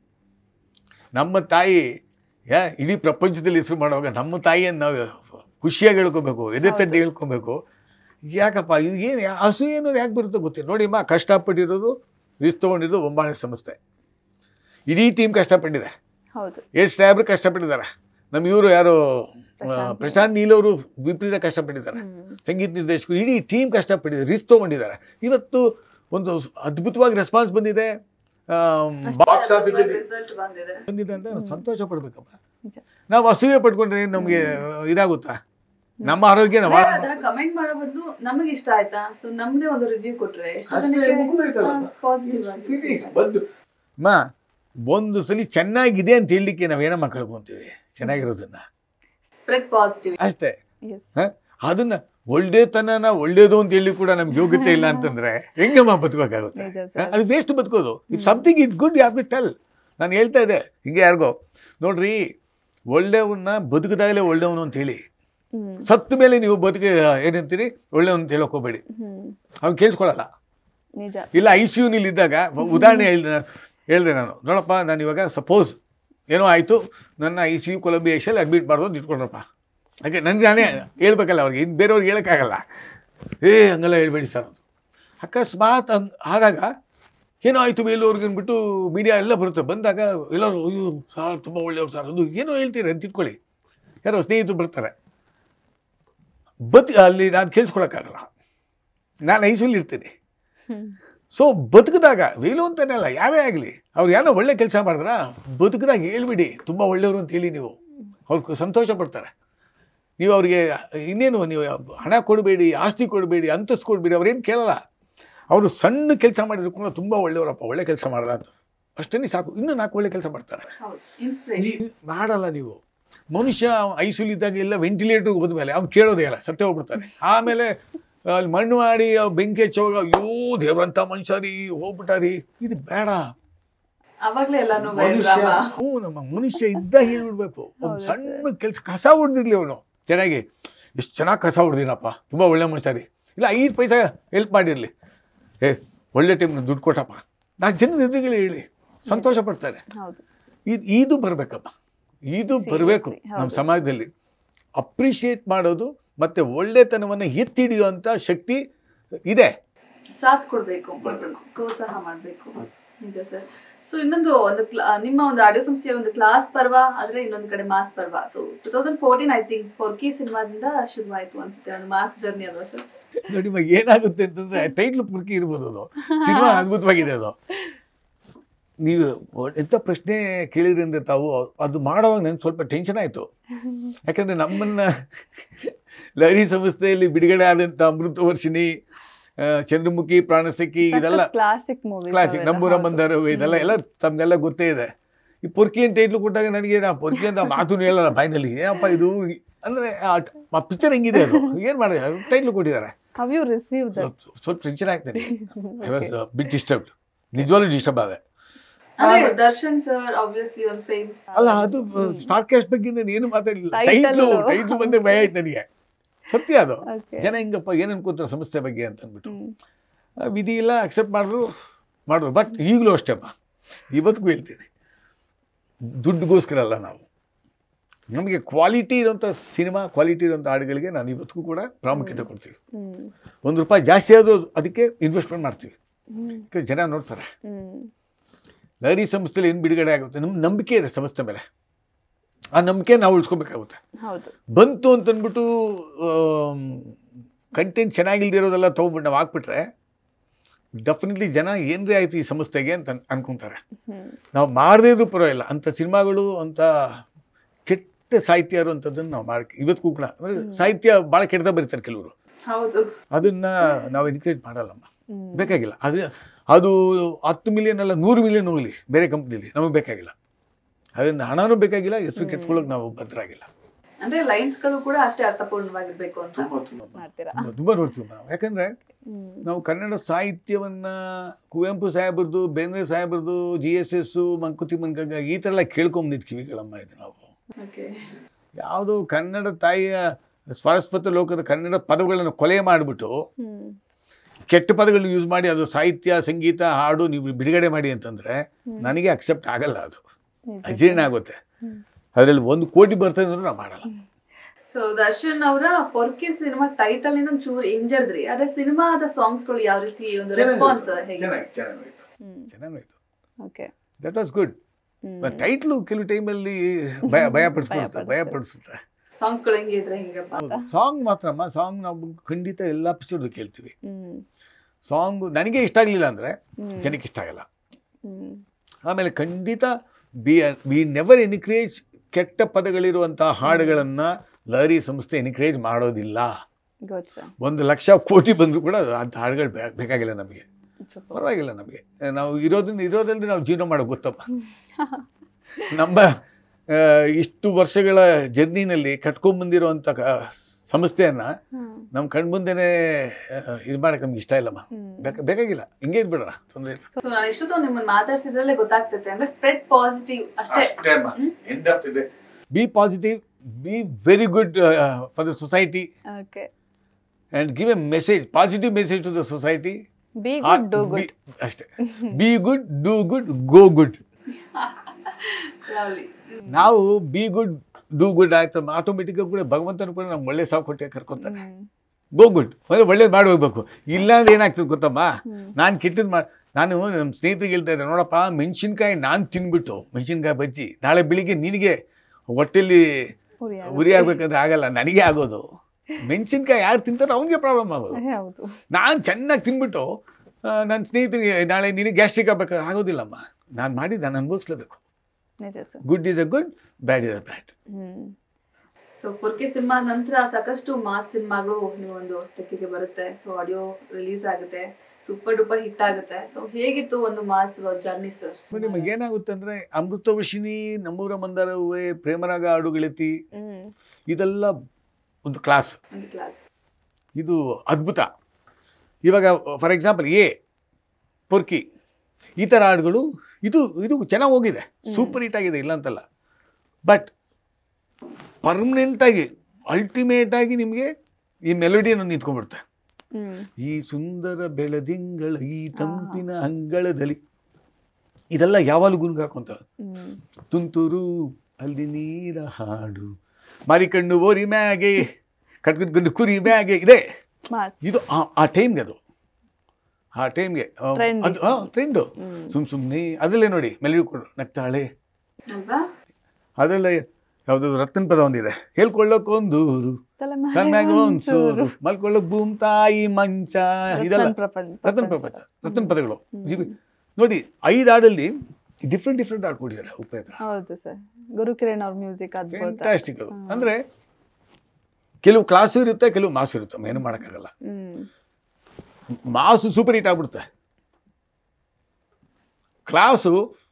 ನಮ್ಮ ತಾಯಿ ಯಾ ಇಡೀ ಪ್ರಪಂಚದಲ್ಲಿ ಹೆಸರು ಮಾಡುವಾಗ ನಮ್ಮ ತಾಯಿಯನ್ನು ನಾವು ಖುಷಿಯಾಗಿ ಹೇಳ್ಕೊಬೇಕು ಎದೆ ತಟ್ಟಿ ಹೇಳ್ಕೊಬೇಕು ಯಾಕಪ್ಪ ಇದು ಏನು ಹಸು ಏನು ಯಾಕೆ ಬರುತ್ತೋ ಗೊತ್ತಿಲ್ಲ ನೋಡಿಮ್ಮ ಕಷ್ಟಪಟ್ಟಿರೋದು ರಿಸ್ಕ್ ತೊಗೊಂಡಿದ್ದು ಒಂಬಾಳೆ ಸಂಸ್ಥೆ ಇಡೀ ಟೀಮ್ ಕಷ್ಟಪಟ್ಟಿದೆ ಹೌದು ಎಷ್ಟು ಸಾಹೇಬ್ರು ಕಷ್ಟಪಟ್ಟಿದ್ದಾರೆ ನಮ್ಮ ಇವರು ಯಾರು ಆ, ಪ್ರಶಾಂತ್ ನೀಲ್ ಅವರು ವಿಪರೀತ ಕಷ್ಟಪಟ್ಟಿದ್ದಾರೆ ಸಂಗೀತ ನಿರ್ದೇಶಕರು ಇಡೀ ಟೀಮ್ ಕಷ್ಟಪಟ್ಟಿದ್ದಾರೆ ರಿಸ್ಕ್ ತೊಗೊಂಡಿದ್ದಾರೆ ಇವತ್ತು ಒಂದು ಅದ್ಭುತವಾಗಿ ರೆಸ್ಪಾನ್ಸ್ ಬಂದಿದೆ ಬಾಕ್ಸ್ ಆಫೀಸ್ ರಿಸಲ್ಟ್ ಬಂದಿದೆ ಬಂದಿದೆ ಅಂತ ನಾವು ಸಂತೋಷ ಪಡ್ಬೇಕಪ್ಪ ನಿಜ. ನಾವು ಅಸೂಯೆ ಪಡ್ಕೊಂಡ್ರೆ ನಮಗೆ ಇದಾಗುತ್ತಾ ನಮ್ಮ ಆರೋಗ್ಯ ನಾವು ಅದನ್ನ ಕಮೆಂಟ್ ಮಾಡೋ ಬದಲು ನಮಗೆ ಇಷ್ಟ ಆಯ್ತಾ ಸೊ ನಮ್ದೇ ಒಂದು ರಿವ್ಯೂ ಕೊಟ್ರೆ ಎಷ್ಟು ಜನಕ್ಕೆ ಪಾಸಿಟಿವ್ ಆಗಿ ಅಮ್ಮ ಒಂದು ಸಲ ಚೆನ್ನಾಗಿದೆ ಅಂತ ಹೇಳಲಿಕ್ಕೆ ನಾವೇನಮ್ಮ ಕಳ್ಕೊಂತೀವಿ ಚೆನ್ನಾಗಿರೋದನ್ನ ಸ್ಪ್ರೆಡ್ ಪಾಸಿಟಿವ್ ಅಷ್ಟೇ ಎಸ್ ಹ? ಅದನ್ನ ಒಳ್ಳೆತನನ ಒಳ್ಳೇದು ಅಂತ ಹೇಳಿ ಕೂಡ ನಮ್ಗೆ ಯೋಗ್ಯತೆ ಇಲ್ಲ ಅಂತಂದ್ರೆ ಹೆಂಗಮ್ಮ ಬದುಕೋಕ್ಕಾಗುತ್ತೆ ನಿಜ ಹ? ಸರ್ ಅದು ವೇಸ್ಟ್ ಬದುಕೋದು if something it good you tell ನಾನು ಹೇಳ್ತಾ ಇದ್ದೆ ಹಿಂಗೆ ಯಾರಿಗೋ ನೋಡ್ರಿ ಒಳ್ಳೆಯವನ್ನ ಬದುಕಿದಾಗಲೇ ಒಳ್ಳೆಯವನು ಅಂತ ಹೇಳಿ ಹ್ಮ್ ಸತ್ತ ಮೇಲೆ ನೀವು ಬದುಕಿ ಏನಂತೀರಿ ಒಳ್ಳೆಯವನು ಅಂತ ಹೇಳೋಕೆ ಹೋಗಬೇಡಿ ಹ್ಮ್ ಅವ್ನು ಕೇಳಿಸ್ಕೊಳ್ಳಲ್ಲ ನಿಜ ಇಲ್ಲ ಐ ಸಿ ಯುನಲ್ಲಿ ಇದ್ದಾಗ ಉದಾಹರಣೆ ಹೇಳಿದೆ ಹೇಳಿದೆ ನಾನು ನೋಡಪ್ಪ ನಾನು ಇವಾಗ ಸಪೋಸ್ ಏನೋ ಆಯಿತು ನನ್ನ ಐ ಸಿ ಯು ಕೊಲಂಬಿಯಾ ಏಷಲ್ಲಿ ಅಡ್ಮಿಟ್ ಮಾಡೋದು ಅಂತ ಇಟ್ಕೊಂಡ್ರಪ್ಪ ಹಾಗೆ ನನಗೆ ನಾನೇ ಹೇಳ್ಬೇಕಲ್ಲ ಅವ್ರಿಗೆ ಇನ್ನು ಬೇರೆಯವ್ರಿಗೆ ಹೇಳೋಕ್ಕಾಗಲ್ಲ ಏ ಹಂಗೆಲ್ಲ ಹೇಳ್ಬೇಡಿ ಸರ್ ಅದು ಅಕಸ್ಮಾತ್ ಹಂಗೆ ಆದಾಗ ಏನೋ ಆಯಿತು ಮೇಲೂರ್ಗೆ ಅಂದ್ಬಿಟ್ಟು ಮೀಡಿಯಾ ಎಲ್ಲ ಬರುತ್ತೆ ಬಂದಾಗ ಎಲ್ಲರೂ ಅಯ್ಯೋ ಸರ್ ತುಂಬ ಒಳ್ಳೆಯವ್ರು ಸರ್ ಅದು ಏನೋ ಹೇಳ್ತೀರಿ ಅಂತ ಇಟ್ಕೊಳ್ಳಿ ಯಾರೋ ಸ್ನೇಹಿತರು ಬರ್ತಾರೆ ಬದ್ ಅಲ್ಲಿ ನಾನು ಕೇಳಿಸ್ಕೊಳಕ್ಕಾಗಲ್ಲ ನಾನು ಐಸಲ್ಲಿ ಇರ್ತೀನಿ ಹ್ಮ್ ಸೊ ಬದುಕಿದಾಗ ವೇಲು ಅಂತಾನೆ ಅಲ್ಲ ಯಾರೇ ಆಗಲಿ ಅವ್ರು ಏನೋ ಒಳ್ಳೆ ಕೆಲಸ ಮಾಡಿದ್ರ ಬದುಕಿದಾಗ ಹೇಳ್ಬಿಡಿ ತುಂಬ ಒಳ್ಳೆಯವರು ಅಂತ ಹೇಳಿ ನೀವು ಅವ್ರು ಸಂತೋಷ ಪಡ್ತಾರೆ ನೀವು ಅವ್ರಿಗೆ ಇನ್ನೇನು ನೀವು ಹಣ ಕೊಡಬೇಡಿ ಆಸ್ತಿ ಕೊಡಬೇಡಿ ಅಂತಸ್ತು ಕೊಡಬೇಡಿ ಅವ್ರೇನು ಕೇಳಲ್ಲ ಅವರು ಸಣ್ಣ ಕೆಲಸ ಮಾಡಿದ್ರು ಕೂಡ ತುಂಬ ಒಳ್ಳೆಯವರಪ್ಪ ಒಳ್ಳೆ ಕೆಲಸ ಮಾಡಲ್ಲ ಅಂತ ಅಷ್ಟೇ ಸಾಕು ಇನ್ನೂ ನಾಲ್ಕು ಒಳ್ಳೆ ಕೆಲಸ ಮಾಡ್ತಾರೆ ಹೌದು ಇನ್ಸ್ಪಿರೇಷನ್ ನೀ- ಮಾಡಲ್ಲ ನೀವು ಮನುಷ್ಯ ಐಸುಲಿದ್ದಾಗ ಎಲ್ಲ ವೆಂಟಿಲೇಟರ್ ಹೋದ್ಮೇಲೆ ಅವ್ನು ಕೇಳೋದೇ ಇಲ್ಲ ಸತ್ತೇ ಹೋಗ್ಬಿಡ್ತಾನೆ ಆಮೇಲೆ ಅಲ್ಲಿ ಮಣ್ಣು ಮಾಡಿ ಆ ಬೆಂಕಿ ಹಚ್ಚೋವಾಗ ಅಯ್ಯೋ ದೇವ್ರಂತ ಮನುಷ್ಯ ರೀ ಹೋಗ್ಬಿಟ್ಟಾರಿ ಇದು ಬೇಡ ಅವಾಗ್ಲೇ ಎಲ್ಲಾನು ಮನುಷ್ಯ ಡ್ರಾಮಾ ಹ್ಞೂ ನಮ್ಮ ಮನುಷ್ಯ ಇದ್ದಾಗ ಹೇಳ್ಬಿಡ್ಬೇಕು ಒಂದು ಸಣ್ಣ ಕೆಲಸ ಕಸ ಹೊಡೆದಿರ್ಲಿ ಅವನು ಚೆನ್ನಾಗಿ ಎಷ್ಟು ಚೆನ್ನಾಗಿ ಕಸ ಹೊಡೆದಿನಪ್ಪ ತುಂಬ ಒಳ್ಳೆ ಮನುಷ್ಯ ರೀ ಇಲ್ಲ ಐದು ಪೈಸಾ ಹೆಲ್ಪ್ ಮಾಡಿರಲಿ ಏ ಒಳ್ಳೆ ಟೈಮ್ ದುಡ್ಡು ಕೊಟ್ಟಪ್ಪ ನಾಲ್ಕು ಜನದ ಎದುರುಗಳು ಹೇಳಿ ಸಂತೋಷ ಪಡ್ತಾರೆ ಹೌದು ಇದು ಇದು ಬರಬೇಕಮ್ಮ ಇದು ಬರಬೇಕು Seriously, ನಮ್ಮ ಹೌದು. ಸಮಾಜದಲ್ಲಿ ಅಪ್ರಿಷಿಯೇಟ್ ಮಾಡೋದು ಮತ್ತು ಒಳ್ಳೆತನವನ್ನು ಎತ್ತಿ ಹಿಡಿಯುವಂಥ ಶಕ್ತಿ ಇದೆ ಸಾಥ್ ಕೊಡ್ಬೇಕು ಮಾಡ್ಬೇಕು ಪ್ರೋತ್ಸಾಹ ಮಾಡ್ಬೇಕು ನಿಜ ಸರ್ ಸೊ ಇನ್ನೊಂದು ಒಂದು ಕ್ಲಾ- ನಿಮ್ಮ ಒಂದು ಆಡಿಯೋ ಸಂಸ್ಥೆಯ ಒಂದು ಕ್ಲಾಸ್ ಪರ್ವ ಆದ್ರೆ ಇನ್ನೊಂದು ಕಡೆ mass Parva so two thousand fourteen I think Porki ಸಿನಿಮಾದಿಂದ ಶುರುವಾಯ್ತು ಅನ್ಸುತ್ತೆ ಒಂದು ಮಾಸ್ ಜರ್ನಿ ಅಲ್ವಾ ಸರ್ ನೋಡಿ ಇವಾಗ ಏನಾಗುತ್ತೆ ಅಂತಂದ್ರೆ ಟೈಟ್ಲ್ ಪುರ್ಕಿ ಇರ್ಬೋದು ಅದು ಸಿನಿಮಾ ಅದ್ಭುತವಾಗಿದೆ ಅದು ನೀವು ಎಂಥ ಪ್ರಶ್ನೆ ಕೇಳಿದ್ರಿ ಅಂದ್ರೆ ತಾವು ಅದು ಮಾಡುವಾಗ ನನಗೆ ಸ್ವಲ್ಪ ಟೆನ್ಷನ್ ಆಯಿತು ಯಾಕಂದರೆ ನಮ್ಮನ್ನ ಲಹರಿ ಸಂಸ್ಥೆಯಲ್ಲಿ ಬಿಡುಗಡೆ ಆದಂಥ ಅಮೃತ ವರ್ಷಿಣಿ ಆ, ಚಂದ್ರಮುಖಿ ಪ್ರಾಣಸಖಿ ಇದೆಲ್ಲ classic movie classic Nammoora Mandara ಇದೆಲ್ಲ ಎಲ್ಲ ತಮಗೆಲ್ಲ ಗೊತ್ತೇ ಇದೆ ಈ ಪೊರ್ಕಿ ಅಂತ ಟೈಟ್ಲು ಕೊಟ್ಟಾಗ ನನಗೆ ನಾ ಪೊರ್ಕಿ ಅಂತ ಮಾತು ಹೇಳಲ್ಲ ಬಾಯಿನಲ್ಲಿ ಏನಪ್ಪ ಇದು ಅಂದರೆ ಆ ಪಿಕ್ಚರ್ ಹೆಂಗಿದೆ ಅದು ಏನು ಮಾಡಿದೆ ಟೈಟ್ಲು ಕೊಟ್ಟಿದ್ದಾರೆ ಹವ್ ಯು ರಿಸೀವ್ ದಟ್ ಸ್ವಲ್ಪ ಸ್ವಲ್ಪ ಟೆನ್ಷನ್ ಆಯ್ತು ನನಗೆ ಐ ವಾಸ್ ಬಿಟ್ ಡಿಸ್ಟರ್ಬ್ಡ್ ನಿಜವಾಗ್ಲೂ ಡಿಸ್ಟರ್ಬ್ ಆದೆ ಅಂದ್ರೆ ದರ್ಶನ್ ಸರ್ ಆಬ್ವಿಯಸ್ಲಿ ಒಂದು ಫೇಮಸ್ ಅಲ್ಲ ಅದು ಸ್ಟಾರ್ ಕ್ಯಾಸ್ಟ್ ಬಗ್ಗೆ ನಾನು ಏನು ಮಾತಾಡಲಿಲ್ಲ Title. ಟೈಟ್ಲು ಟೈಟ್ಲು ಬಂದೆ ಭಯ ಆಯ್ತು ನನಗೆ ಸತ್ಯ ಅದು Okay. ಜನ ಹೆಂಗಪ್ಪ ಏನು ಅನ್ಕೋತಾರೆ ಸಂಸ್ಥೆ ಬಗ್ಗೆ ಅಂತ ಅಂದ್ಬಿಟ್ಟು ಹ್ಮ್. ಆ, ವಿಧಿ ಇಲ್ಲ ಅಕ್ಸೆಪ್ಟ್ ಮಾಡಿದ್ರು ಮಾಡಿದ್ರು ಬಟ್ ಈಗಲೂ ಅಷ್ಟೇಪ್ಪ ಇವತ್ತಿಗೂ ಹೇಳ್ತೀನಿ ದುಡ್ಡುಗೋಸ್ಕರ ಅಲ್ಲ ನಾವು ನಮಗೆ ಕ್ವಾಲಿಟಿ ಇರೋಂಥ ಸಿನಿಮಾ ಕ್ವಾಲಿಟಿ ಇರೋಂಥ ಹಾಡುಗಳಿಗೆ ನಾನು ಇವತ್ತಿಗೂ ಕೂಡ ಪ್ರಾಮುಖ್ಯತೆ ಕೊಡ್ತೀವಿ ಹ್ಮ್ ಒಂದು ರೂಪಾಯಿ ಜಾಸ್ತಿ ಆದರೂ ಅದಕ್ಕೆ ಇನ್ವೆಸ್ಟ್ಮೆಂಟ್ ಮಾಡ್ತೀವಿ ಹ್ಮ್ ಯಾಕಂದ್ರೆ ಜನ ನೋಡ್ತಾರೆ ಹ್ಮ್ ಲಹರಿ ಸಂಸ್ಥೆಯಲ್ಲಿ ಏನು ಬಿಡುಗಡೆ ಆಗುತ್ತೆ ನಮ್ಮ ನಂಬಿಕೆ ಇದೆ ಸಂಸ್ಥೆ ಮೇಲೆ ಆ ನಂಬಿಕೆ ನಾವು ಉಳಿಸ್ಕೋಬೇಕಾಗುತ್ತೆ ಹೌದು ಬಂತು ಅಂತಂದ್ಬಿಟ್ಟು ಕಂಟೆಂಟ್ ಚೆನ್ನಾಗಿಲ್ದಿರೋದೆಲ್ಲ ತೊಗೊಂಡ್ಬಿಟ್ಟು ನಾವು ಹಾಕ್ಬಿಟ್ರೆ ಡೆಫಿನೆಟ್ಲಿ ಜನ ಏನ್ರಿ ಆಯ್ತು ಈ ಸಂಸ್ಥೆಗೆ ಅಂತ ಅನ್- ಅನ್ಕೊಂತಾರೆ ಹ್ಮ್ ನಾವು ಮಾಡದೇ ಇದ್ರೂ ಪರವಾಗಿಲ್ಲ ಅಂಥ ಸಿನಿಮಾಗಳು ಅಂಥ ಕೆಟ್ಟ ಸಾಹಿತ್ಯರು ಅಂಥದ್ದನ್ನು ನಾವು ಮಾಡಿ ಇವತ್ತಿಗೂ ಕೂಡ ಅಂದ್ರೆ ಸಾಹಿತ್ಯ ಭಾಳ ಕೆಟ್ಟದ ಬರೀತಾರೆ ಕೆಲವರು ಹೌದು ಅದನ್ನು ನಾವು ಎನ್ಕರೇಜ್ ಮಾಡಲ್ಲಮ್ಮ ಹ್ಮ್ ಬೇಕಾಗಿಲ್ಲ ಅದು ಅದು ಹತ್ತು ಮಿಲಿಯನ್ ಅಲ್ಲ ನೂರು ಮಿಲಿಯನ್ ಹೋಗಲಿ ಬೇರೆ ಕಂಪ್ನಿಲಿ ನಮಗೆ ಬೇಕಾಗಿಲ್ಲ ಅದನ್ನು ಹಣನೂ ಬೇಕಾಗಿಲ್ಲ ಹೆಸರು ಕೆಟ್ಕೊಳ್ಳೋಕೆ ನಾವು ಭದ್ರಾಗಿಲ್ಲ ಅಂದ್ರೆ ಲೈನ್ಸ್ ಗಳು ಕೂಡ ಅಷ್ಟೇ ಅರ್ಥಪೂರ್ಣವಾಗಿರ್ಬೇಕು ಅಂತ ಮಾಡ್ತೀರಾ ತುಂಬ ತುಂಬ ನೋಡ್ತೀವಿ ನಾವು ಯಾಕಂದರೆ ಹ್ಮ್ ನಾವು ಕನ್ನಡ ಸಾಹಿತ್ಯವನ್ನು ಕುವೆಂಪು ಸಾಹೇಬ್ರದ್ದು ಬೇಂದ್ರೆ ಸಾಹೇಬ್ರದ್ದು ಜಿ ಎಸ್ ಎಸ್ಸು ಮಂಕುತಿ ಮನ್ಕಂಗ ಈ ಥರ ಎಲ್ಲ ಕೇಳ್ಕೊಂಬಂದಿದ್ದು ಕಿವಿಗಳಮ್ಮ ಇದು ನಾವು ಓಕೆ ಯಾವುದೋ ಕನ್ನಡ ತಾಯಿಯ ಸ್ವರಸ್ವತ ಲೋಕದ ಕನ್ನಡ ಪದಗಳನ್ನು ಕೊಲೆ ಮಾಡಿಬಿಟ್ಟು ಹ್ಮ್ ಕೆಟ್ಟ ಪದಗಳನ್ನ ಯೂಸ್ ಮಾಡಿ ಅದು ಸಾಹಿತ್ಯ ಸಂಗೀತ ಹಾಡು ನೀವು ಬಿಡುಗಡೆ ಮಾಡಿ ಅಂತಂದರೆ ನನಗೆ ಅಕ್ಸೆಪ್ಟ್ ಆಗಲ್ಲ ಅದು ನಿಜ. ಅಜೀರ್ಣ ಆಗುತ್ತೆ ಹ್ಮ್. ಅದರಲ್ಲಿ ಒಂದು ಕೋಟಿ ಬರ್ತದೆ ಅಂದ್ರೂ ನಾವು ಮಾಡಲ್ಲ ಸೊ ದರ್ಶನ್ ಅವರ ಪೊರ್ಕಿ ಸಿನಿಮಾ ಟೈಟಲ್ ನಿಂದ ಚೂರು ಎಂಜರ್ದ್ರಿ ಆದ್ರೆ ಸಿನಿಮಾದ ಸಾಂಗ್ಸ್ ಗಳು ಯಾವ ರೀತಿ ಒಂದು ರೆಸ್ಪಾನ್ಸ್ ಹೇಗೆ ಚೆನ್ನಾಗಾಯ್ತು ಹ್ಮ್ ಚೆನ್ನಾಗಾಯ್ತು ಓಕೆ ದಟ್ ವಾಸ್ ಗುಡ್ ಹ್ಮ್ ಟೈಟ್ಲು ಕೆಲವು ಟೈಮಲ್ಲಿ ಭಯ ಭಯ ಪಡಿಸ್ಬಿಡುತ್ತೆ ಭಯ ಪಡಿಸುತ್ತೆ ಸಾಂಗ್ಸ್ ಗಳು ಹೆಂಗೆ ಇದ್ರೆ ಹೆಂಗಪ್ಪ ಸಾಂಗ್ ಮಾತ್ರಮ್ಮ ಸಾಂಗ್ ನಾವು ಖಂಡಿತ ಎಲ್ಲ ಎಪಿಸೋಡ್ ಕೇಳ್ತೀವಿ ಹ್ಮ್ ಸಾಂಗ್ ನನಗೆ ಇಷ್ಟ ಆಗಲಿಲ್ಲ ಅಂದರೆ ಹ್ಮ್. ಜನಕ್ಕೆ ಇಷ್ಟ ಆಗಲ್ಲ ಹ್ಮ್ ಆಮೇಲೆ ಖಂಡಿತ ಬಿ ವಿ ನೆವರ್ ಎನ್ಕರೇಜ್ ಕೆಟ್ಟ ಪದಗಳಿರುವಂಥ ಹಾಡುಗಳನ್ನು ಲಹರಿ ಸಂಸ್ಥೆ ಎನ್ಕರೇಜ್ ಮಾಡೋದಿಲ್ಲ ಗುಡ್ ಸರ್ ಒಂದು ಲಕ್ಷ ಕೋಟಿ ಬಂದರೂ ಕೂಡ ಅಂಥ ಹಾಡುಗಳು ಬೇ- ಬೇಕಾಗಿಲ್ಲ ನಮಗೆ ಸೂಪರ್ ಪರವಾಗಿಲ್ಲ ನಮಗೆ ನಾವು ಇರೋದನ್ನ ಇರೋದ್ರಲ್ಲಿ ನಾವು ಜೀವನ ಮಾಡೋದು ಗೊತ್ತಪ್ಪ ನಮ್ಮ ಆ, ಇಷ್ಟು ವರ್ಷಗಳ ಜರ್ನಿನಲ್ಲಿ ಕಟ್ಕೊಂಡ್ಬಂದಿರೋವಂಥ ಕ ಸಂಸ್ಥೆಯನ್ನು ಹ್ಮ್ ನಮ್ಮ ಕಣ್ಮುಂದೆನೇ ಇದು ಮಾಡಕ್ಕೆ ನಮ್ಗೆ ಇಷ್ಟ ಇಲ್ಲಮ್ಮ ಹ್ಮ್ ಬೇಕ ಬೇಕಾಗಿಲ್ಲ ಹಿಂಗೆ ಇದ್ಬಿಡೋಣ ತೊಂದರೆ ಇಲ್ಲ ಸೊ ನಾನು ಇಷ್ಟೊತ್ತು ನಿಮ್ಮನ್ನ ಮಾತಾಡ್ಸಿದ್ರಲ್ಲೇ ಗೊತ್ತಾಗ್ತೈತೆ ಅಂದ್ರೆ ಸ್ಪ್ರೆಡ್ ಪಾಸಿಟಿವ್ ಅಷ್ಟೇ be positive be very good for the society okay and give a message positive message to the society be good do good ಅಷ್ಟೇ be good do good go good lovely ನಾವು be good do good ಆಯ್ತು automatic ಕೂಡ ಭಗವಂತನ ಕೂಡ ನಮ್ಗೆ ಒಳ್ಳೆ ಸಾವು ಕೊಟ್ಟೆ ಕರ್ಕೊತಾನೆ ಗೋ ಗುಡ್ ಅಂದರೆ ಒಳ್ಳೇದು ಮಾಡಿ ಹೋಗ್ಬೇಕು ಇಲ್ಲ ಅಂದ್ರೆ ಏನಾಗ್ತದೆ ಗೊತ್ತಮ್ಮ ನಾನು ಕೆಟ್ಟದ್ದು ಮಾಡಿ ನಾನು ನಮ್ಮ ಸ್ನೇಹಿತರಿಗೆ ಹೇಳ್ತಾ ಇದ್ದೆ ನೋಡಪ್ಪ ಮೆಣಸಿನ್ಕಾಯಿ ನಾನು ತಿನ್ಬಿಟ್ಟು ಮೆಣಸಿನ್ಕಾಯಿ ಬಜ್ಜಿ ನಾಳೆ ಬೆಳಿಗ್ಗೆ ನಿನಗೆ ಹೊಟ್ಟೆಲಿ ಉರಿ ಉರಿ ಆಗ್ಬೇಕಂದ್ರೆ ಆಗಲ್ಲ ನನಗೆ ಆಗೋದು ಮೆಣಸಿನ್ಕಾಯಿ ಯಾರು ತಿಂತಾರೋ ಅವನಿಗೆ ಪ್ರಾಬ್ಲಮ್ ಆಗೋದು ಹೌದು ನಾನು ಚೆನ್ನಾಗಿ ತಿನ್ಬಿಟ್ಟು ನನ್ನ ಸ್ನೇಹಿತರಿಗೆ ನಾಳೆ ನಿನಗೆ ಗ್ಯಾಸ್ಟ್ರಿಕ್ ಆಗ್ಬೇಕು ಆಗೋದಿಲ್ಲಮ್ಮ ನಾನು ಮಾಡಿದ್ದು ನಾನು ಅನುಭವಿಸ್ಲೇಬೇಕು ನಿಜ sir good is a good bad is a bad ಹ್ಮ್ ಸೊ ಪೊರ್ಕಿ ಸಿನಿಮಾ ನಂತರ ಸಾಕಷ್ಟು ಮಾಸ್ ಸಿನಿಮಾಗಳು ನೀವು ಒಂದು ತೆಕ್ಕಿಗೆ ಬರುತ್ತೆ ಸೊ ಆಡಿಯೋ ರಿಲೀಸ್ ಆಗುತ್ತೆ ಸೂಪರ್ ಡೂಪರ್ ಹಿಟ್ ಆಗುತ್ತೆ ಸೊ ಹೇಗಿತ್ತು ಒಂದು ಮಾಸ್ ಜರ್ನಿ ಸರ್ ನಿಮಗೆ ಏನಾಗುತ್ತೆ ಅಂದರೆ ಅಮೃತವರ್ಷಿಣಿ ನಮ್ಮೂರ ಮಂದಾರ ಹೂವೆ ಪ್ರೇಮರಾಗ ಹಾಡುಗೆಳತಿ ಹ್ಮ್ ಇದೆಲ್ಲ ಒಂದು ಕ್ಲಾಸ್ ಒಂದು ಕ್ಲಾಸ್ ಇದು ಅದ್ಭುತ ಇವಾಗ ಫಾರ್ ಎಕ್ಸಾಂಪಲ್ ಎ ಪೊರ್ಕಿ ಈ ಥರ ಹಾಡುಗಳು ಇದು ಇದು ಚೆನ್ನಾಗಿ ಹೋಗಿದೆ ಸೂಪರ್ ಹಿಟ್ ಆಗಿದೆ ಇಲ್ಲ ಅಂತಲ್ಲ ಬಟ್ ಪರ್ಮನೆಂಟಾಗಿ ಅಲ್ಟಿಮೇಟಾಗಿ ನಿಮಗೆ ಈ ಮೆಲೋಡಿಯನ್ನು ನಿಂತ್ಕೊಂಡ್ಬಿಡುತ್ತೆ ಹ್ಮ್ ಈ ಸುಂದರ ಬೆಳದಿಂಗಳ ಈ ತಂಪಿನ ಅಂಗಳದಲ್ಲಿ ಇದೆಲ್ಲ ಯಾವಾಗಲೂ ಗುರುಗ್ ಹಾಕೊಂತ ಹ್ಮ್ ತುಂತುರು ಅಲ್ಲಿ ನೀರ ಹಾಡು ಮಾರಿಕಣ್ಣು ಓರಿ ಮ್ಯಾಗೆ ಕಟ್ಕೊಂಡು ಕುರಿ ಮ್ಯಾಗೆ ಇದೆ ಮಾಸ್ ಇದು ಆ- ಆ ಟೈಮ್ಗೆ ಅದು ಆ ಟೈಮ್ಗೆ Trend ಅದು ಹಾಂ ಟ್ರೆಂಡು ಹ್ಮ್ ಸುಮ್ ಸುಮ್ಮನೆ ಅದರಲ್ಲೇ ನೋಡಿ ಮೆಲುಡಿ ಕೊಡು ನಗ್ತಾಳೆ ಅಲ್ವಾ ಅದರಲ್ಲೇ ಯಾವುದು ರತ್ನ ಪದ ಒಂದಿದೆ ಹೇಳ್ಕೊಳ್ಳೋಕೊಂದೂರು ತನ್ನಾಗ ಒಂದ್ಸೂರು ಮಲ್ಕೊಳ್ಳೋಕ್ ಭೂಮ್ ತಾಯಿ ಮಂಚ ಇದೆಲ್ಲ ರತನ್ ಪ್ರಪಂಚ ರತನ ಪ್ರಪಂಚ ರತನ ಪದಗಳು ಜೀವಿ ನೋಡಿ ಐದು ಹಾಡಲ್ಲಿ ಡಿಫ್ರೆಂಟ್ ಡಿಫ್ರೆಂಟ್ ಹಾಡು ಕೊಟ್ಟಿದ್ದಾರೆ ಉಪೇಂದ್ರ ಹೌದು ಸರ್ ಗುರುಕಿರಣ್ ಅವ್ರ ಮ್ಯೂಸಿಕ್ ಅದ್ಭುತ ಫ್ಯಾಂಟಾಸ್ಟಿಕ್ ಅದು ಅಂದರೆ ಕೆಲವು ಕ್ಲಾಸು ಇರುತ್ತೆ ಕೆಲವು ಮಾಸು ಇರುತ್ತೆ ಏನು ಮಾಡೋಕ್ಕಾಗಲ್ಲ ಹ್ಮ್ ಮಾಸು ಸೂಪರ್ ಹಿಟ್ ಆಗ್ಬಿಡುತ್ತೆ ಕ್ಲಾಸು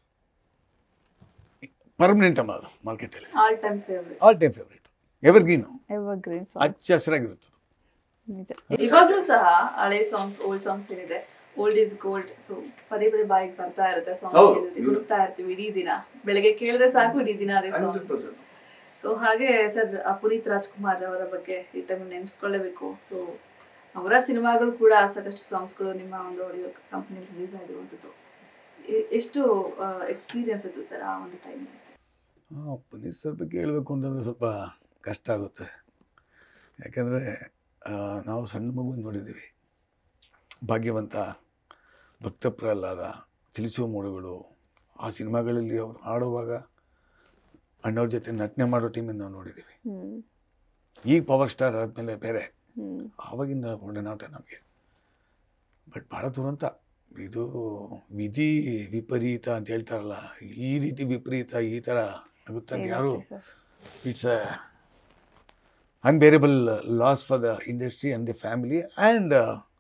ಪರ್ಮನೆಂಟ್ ಅಮ್ಮ ಅದು ಮಾರ್ಕೆಟಲ್ಲಿ all time favourite all time favourite evergreen ever green song ಹಚ್ಚ ಹಸಿರಾಗಿರುತ್ತೆ ನಿಜ ಇವಾಗ್ಲೂ ಸಹ ಹಳೆ ಸಾಂಗ್ಸ್ ಓಲ್ಡ್ ಸಾಂಗ್ಸ್ ಏನಿದೆ ಓಲ್ಡ್ ಇಸ್ ಗೋಲ್ಡ್ ಸೊ ಪದೇ ಪದೇ ಬಾಯಿಗೆ ಬರ್ತಾ ಇರುತ್ತೆ ಸಾಂಗ್ ಹೌದು. ಕೇಳಿದ್ರೆ ಹುಡುಕ್ತಾ ಇರ್ತೀವಿ ಇಡೀ ದಿನ ಬೆಳಗ್ಗೆ ಕೇಳಿದ್ರೆ ಸಾಕು ಇಡೀ ದಿನ ಅದೇ ಸಾಂಗ್ ಸೊ ಹಾಗೆ ಸರ್ ಪುನೀತ್ ರಾಜ್ಕುಮಾರ್ ಅವರ ಬಗ್ಗೆ ಈ ಟೈಮ್ ನೆನೆಸ್ಕೊಳ್ಳೇಬೇಕು ಸೊ ಅವರ ಸಿನಿಮಾಗಳು ಕೂಡ ಸಾಕಷ್ಟು ಸಾಂಗ್ಸ್ಗಳು ನಿಮ್ಮ ಒಂದು ಆಡಿಯೋ ಕಂಪ್ನಿ ರಿಲೀಸ್ ಆಗಿರುವಂಥದ್ದು ಎ- ಎಷ್ಟು ಎಕ್ಸ್ಪೀರಿಯನ್ಸ್ ಇತ್ತು ಸರ್ ಆ ಒಂದು ಟೈಮಲ್ಲಿ ಹಾಂ ಪುನೀತ್ ಸರ್ ಬಗ್ಗೆ ಹೇಳಬೇಕು ಅಂತಂದರೆ ಸ್ವಲ್ಪ ಕಷ್ಟ ಆಗುತ್ತೆ ಯಾಕೆಂದರೆ ನಾವು ಸಣ್ಣ ಮಗು ನೋಡಿದ್ದೀವಿ ಭಾಗ್ಯವಂತ ಭಕ್ತ ಪ್ರಹ್ಲಾದ ಚಲಿಸುವ ಮೋಡಗಳು ಆ ಸಿನಿಮಾಗಳಲ್ಲಿ ಅವರು ಆಡುವಾಗ ಅಣ್ಣವ್ರ ಜೊತೆ ನಟನೆ ಮಾಡೋ ಟೀಮಿಂದ ನಾವು ನೋಡಿದ್ದೀವಿ ಹ್ಮ್ ಈಗ ಪವರ್ ಸ್ಟಾರ್ ಆದಮೇಲೆ ಬೇರೆ ಹ್ಮ್ ಆವಾಗಿಂದ ಒಡನಾಟ ನಮಗೆ ಬಟ್ ಭಾಳ ದುರಂತ ಇದು ವಿಧಿ ವಿಪರೀತ ಅಂತ ಹೇಳ್ತಾರಲ್ಲ ಈ ರೀತಿ ವಿಪರೀತ ಈ ಥರ ಆಗುತ್ತೆ ಅಂತ ಯಾರು sir it's a unbearable loss for the industry and the family and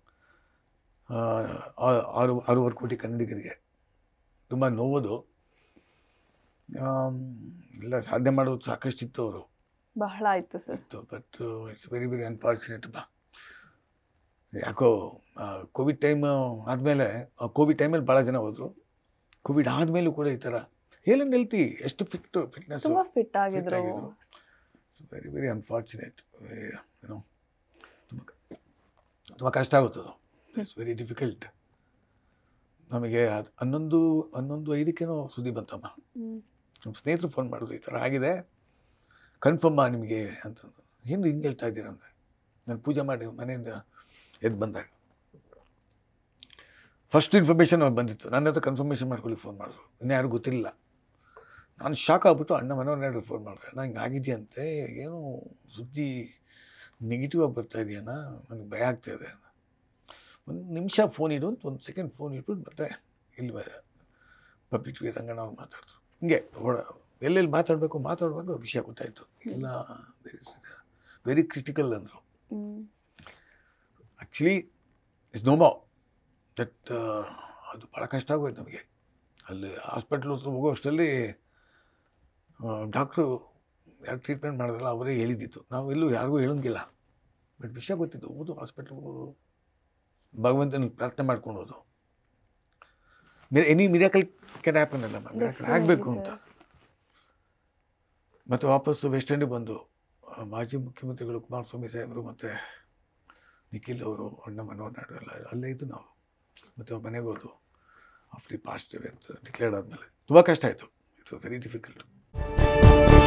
ಆರು ಆರೂವರೆ ಕೋಟಿ ಕನ್ನಡಿಗರಿಗೆ ತುಂಬ ನೋವೋದು ಆಮ್, ಇಲ್ಲ ಸಾಧನೆ ಮಾಡೋದು ಸಾಕಷ್ಟಿತ್ತು ಅವರು ಬಹಳ ಆಯ್ತು ಸರ್ ಇತ್ತು but it's very very unfortunate ಬಾ ಯಾಕೋ ಕೋವಿಡ್ ಟೈಮ್ ಆದಮೇಲೆ ಕೋವಿಡ್ ಟೈಮಲ್ಲಿ ಭಾಳ ಜನ ಹೋದರು ಕೋವಿಡ್ ಆದಮೇಲೂ ಕೂಡ ಈ ಥರ ಹೇಳಂಗ್ ಹೆಲ್ತಿ ಎಷ್ಟು ಫಿಟ್ ಫಿಟ್ನೆಸ್ ತುಂಬಾ ಫಿಟ್ ಆಗಿದ್ರು ಆಗಿದ್ರು. ವೆರಿ ವೆರಿ ಅನ್ಫಾರ್ಚುನೇಟ್ ಏನೋ ತುಂಬ ತುಂಬ ಕಷ್ಟ ಆಗುತ್ತದು ಇಟ್ಸ್ ವೆರಿ ಡಿಫಿಕಲ್ಟ್ ನಮಗೆ ಅದು ಹನ್ನೊಂದು ಹನ್ನೊಂದು ಐದಕ್ಕೇನೋ ಸುದ್ದಿ ಬಂತಮ್ಮ ಹ್ಮ್ ನಮ್ಮ ಸ್ನೇಹಿತರು ಫೋನ್ ಮಾಡಿದ್ರು ಈ ಥರ ಆಗಿದೆ ಕನ್ಫರ್ಮಾ ನಿಮಗೆ ಅಂತಂದು ಏನು ಹಿಂಗೆ ಹೇಳ್ತಾ ಇದ್ದೀರ ಅಂತ ನಾನು ಪೂಜೆ ಮಾಡಿ ಮನೆಯಿಂದ ಎದ್ದು ಬಂದಾಗ ಫಸ್ಟ್ ಇನ್ಫಾರ್ಮೇಷನ್ ಅವ್ರು ಬಂದಿತ್ತು ನನ್ನ ಹತ್ರ ಕನ್ಫರ್ಮೇಷನ್ ಮಾಡ್ಕೊಳ್ಳಿ ಫೋನ್ ಮಾಡಿದ್ರು ಇನ್ನೂ ಯಾರು ಗೊತ್ತಿಲ್ಲ ನಾನು ಶಾಕ್ ಆಗ್ಬಿಟ್ಟು ಅಣ್ಣ ಮನೋಹರ್ ಫೋನ್ ಮಾಡಿದೆ ಅಣ್ಣ ಹಿಂಗೆ ಆಗಿದೆಯಂತೆ ಏನೋ ಸುದ್ದಿ ನೆಗೆಟಿವ್ ಆಗಿ ಬರ್ತಾ ಇದೆಯಣ್ಣ ನನಗೆ ಭಯ ಆಗ್ತಾ ಇದೆ ಒಂದು ನಿಮಿಷ ಫೋನ್ ಇಡು ಅಂತ ಒಂದು ಸೆಕೆಂಡ್ ಫೋನ್ ಇಟ್ಬಿಟ್ಟು ಮತ್ತೆ ಇಲ್ಲಿ ಪಬ್ಲಿಕ್ ಟಿ ರಂಗಣ್ಣ ಅವ್ರು ಮಾತಾಡಿದ್ರು ಹಿಂಗೆ ಹೊಡ ಎಲ್ಲೆಲ್ಲಿ ಮಾತಾಡಬೇಕು ಮಾತಾಡುವಾಗ ವಿಷಯ ಗೊತ್ತಾಯಿತು ಇಲ್ಲ ವೆರಿ ಕ್ರಿಟಿಕಲ್ ಅಂದರು ಹ್ಮ್ actually it's no more that ಅದು ಭಾಳ ಕಷ್ಟ ಆಗೋಯ್ತು ನಮಗೆ ಅಲ್ಲಿ ಹಾಸ್ಪಿಟ್ಲ್ ಹತ್ರ ಹೋಗೋ ಅಷ್ಟರಲ್ಲಿ ಡಾಕ್ಟ್ರು ಯಾರು ಟ್ರೀಟ್ಮೆಂಟ್ ಮಾಡಿದ್ರಲ್ಲ ಅವರೇ ಹೇಳಿದ್ದಿತ್ತು ನಾವು ಎಲ್ಲೂ ಯಾರಿಗೂ ಹೇಳೋಂಗಿಲ್ಲ ಬಟ್ ವಿಷಯ ಗೊತ್ತಿತ್ತು ಹೋದು ಹಾಸ್ಪಿಟ್ಲ್ಗೆ ಹೋಗೋದು ಭಗವಂತನ ಪ್ರಾರ್ಥನೆ ಮಾಡ್ಕೊಂಡು ಹೋದು ಎನಿ ಮಿರಾಕಲ್ ಕೆನ್ ಹ್ಯಾಪನ್ ಅಲ್ಲ ಮಿರಾಕಲ್ ಆಗಬೇಕು ಅಂತ ಮತ್ತು ವಾಪಸ್ಸು ವೆಸ್ಟ್ ಎಂಡಿಗೆ ಬಂದು ಆ, ಮಾಜಿ ಮುಖ್ಯಮಂತ್ರಿಗಳು ಕುಮಾರಸ್ವಾಮಿ ಸಾಹೇಬರು ಮತ್ತು ನಿಖಿಲ್ ಅವರು ಅಣ್ಣ ಮನೋಹರ್ ನಾಯ್ಡು ಎಲ್ಲ ಅಲ್ಲೇ ಇದ್ದು ನಾವು ಮತ್ತು ಅವ್ರ ಮನೆಗೆ ಹೋದು ಆಫ್ರಿ ಪಾಸ್ಟ್ ಅಂತ ಡಿಕ್ಲೇರ್ಡ್ ಆದಮೇಲೆ ತುಂಬ ಕಷ್ಟ ಆಯಿತು ಇಟ್ಸ್ ವೆರಿ ಡಿಫಿಕಲ್ಟ್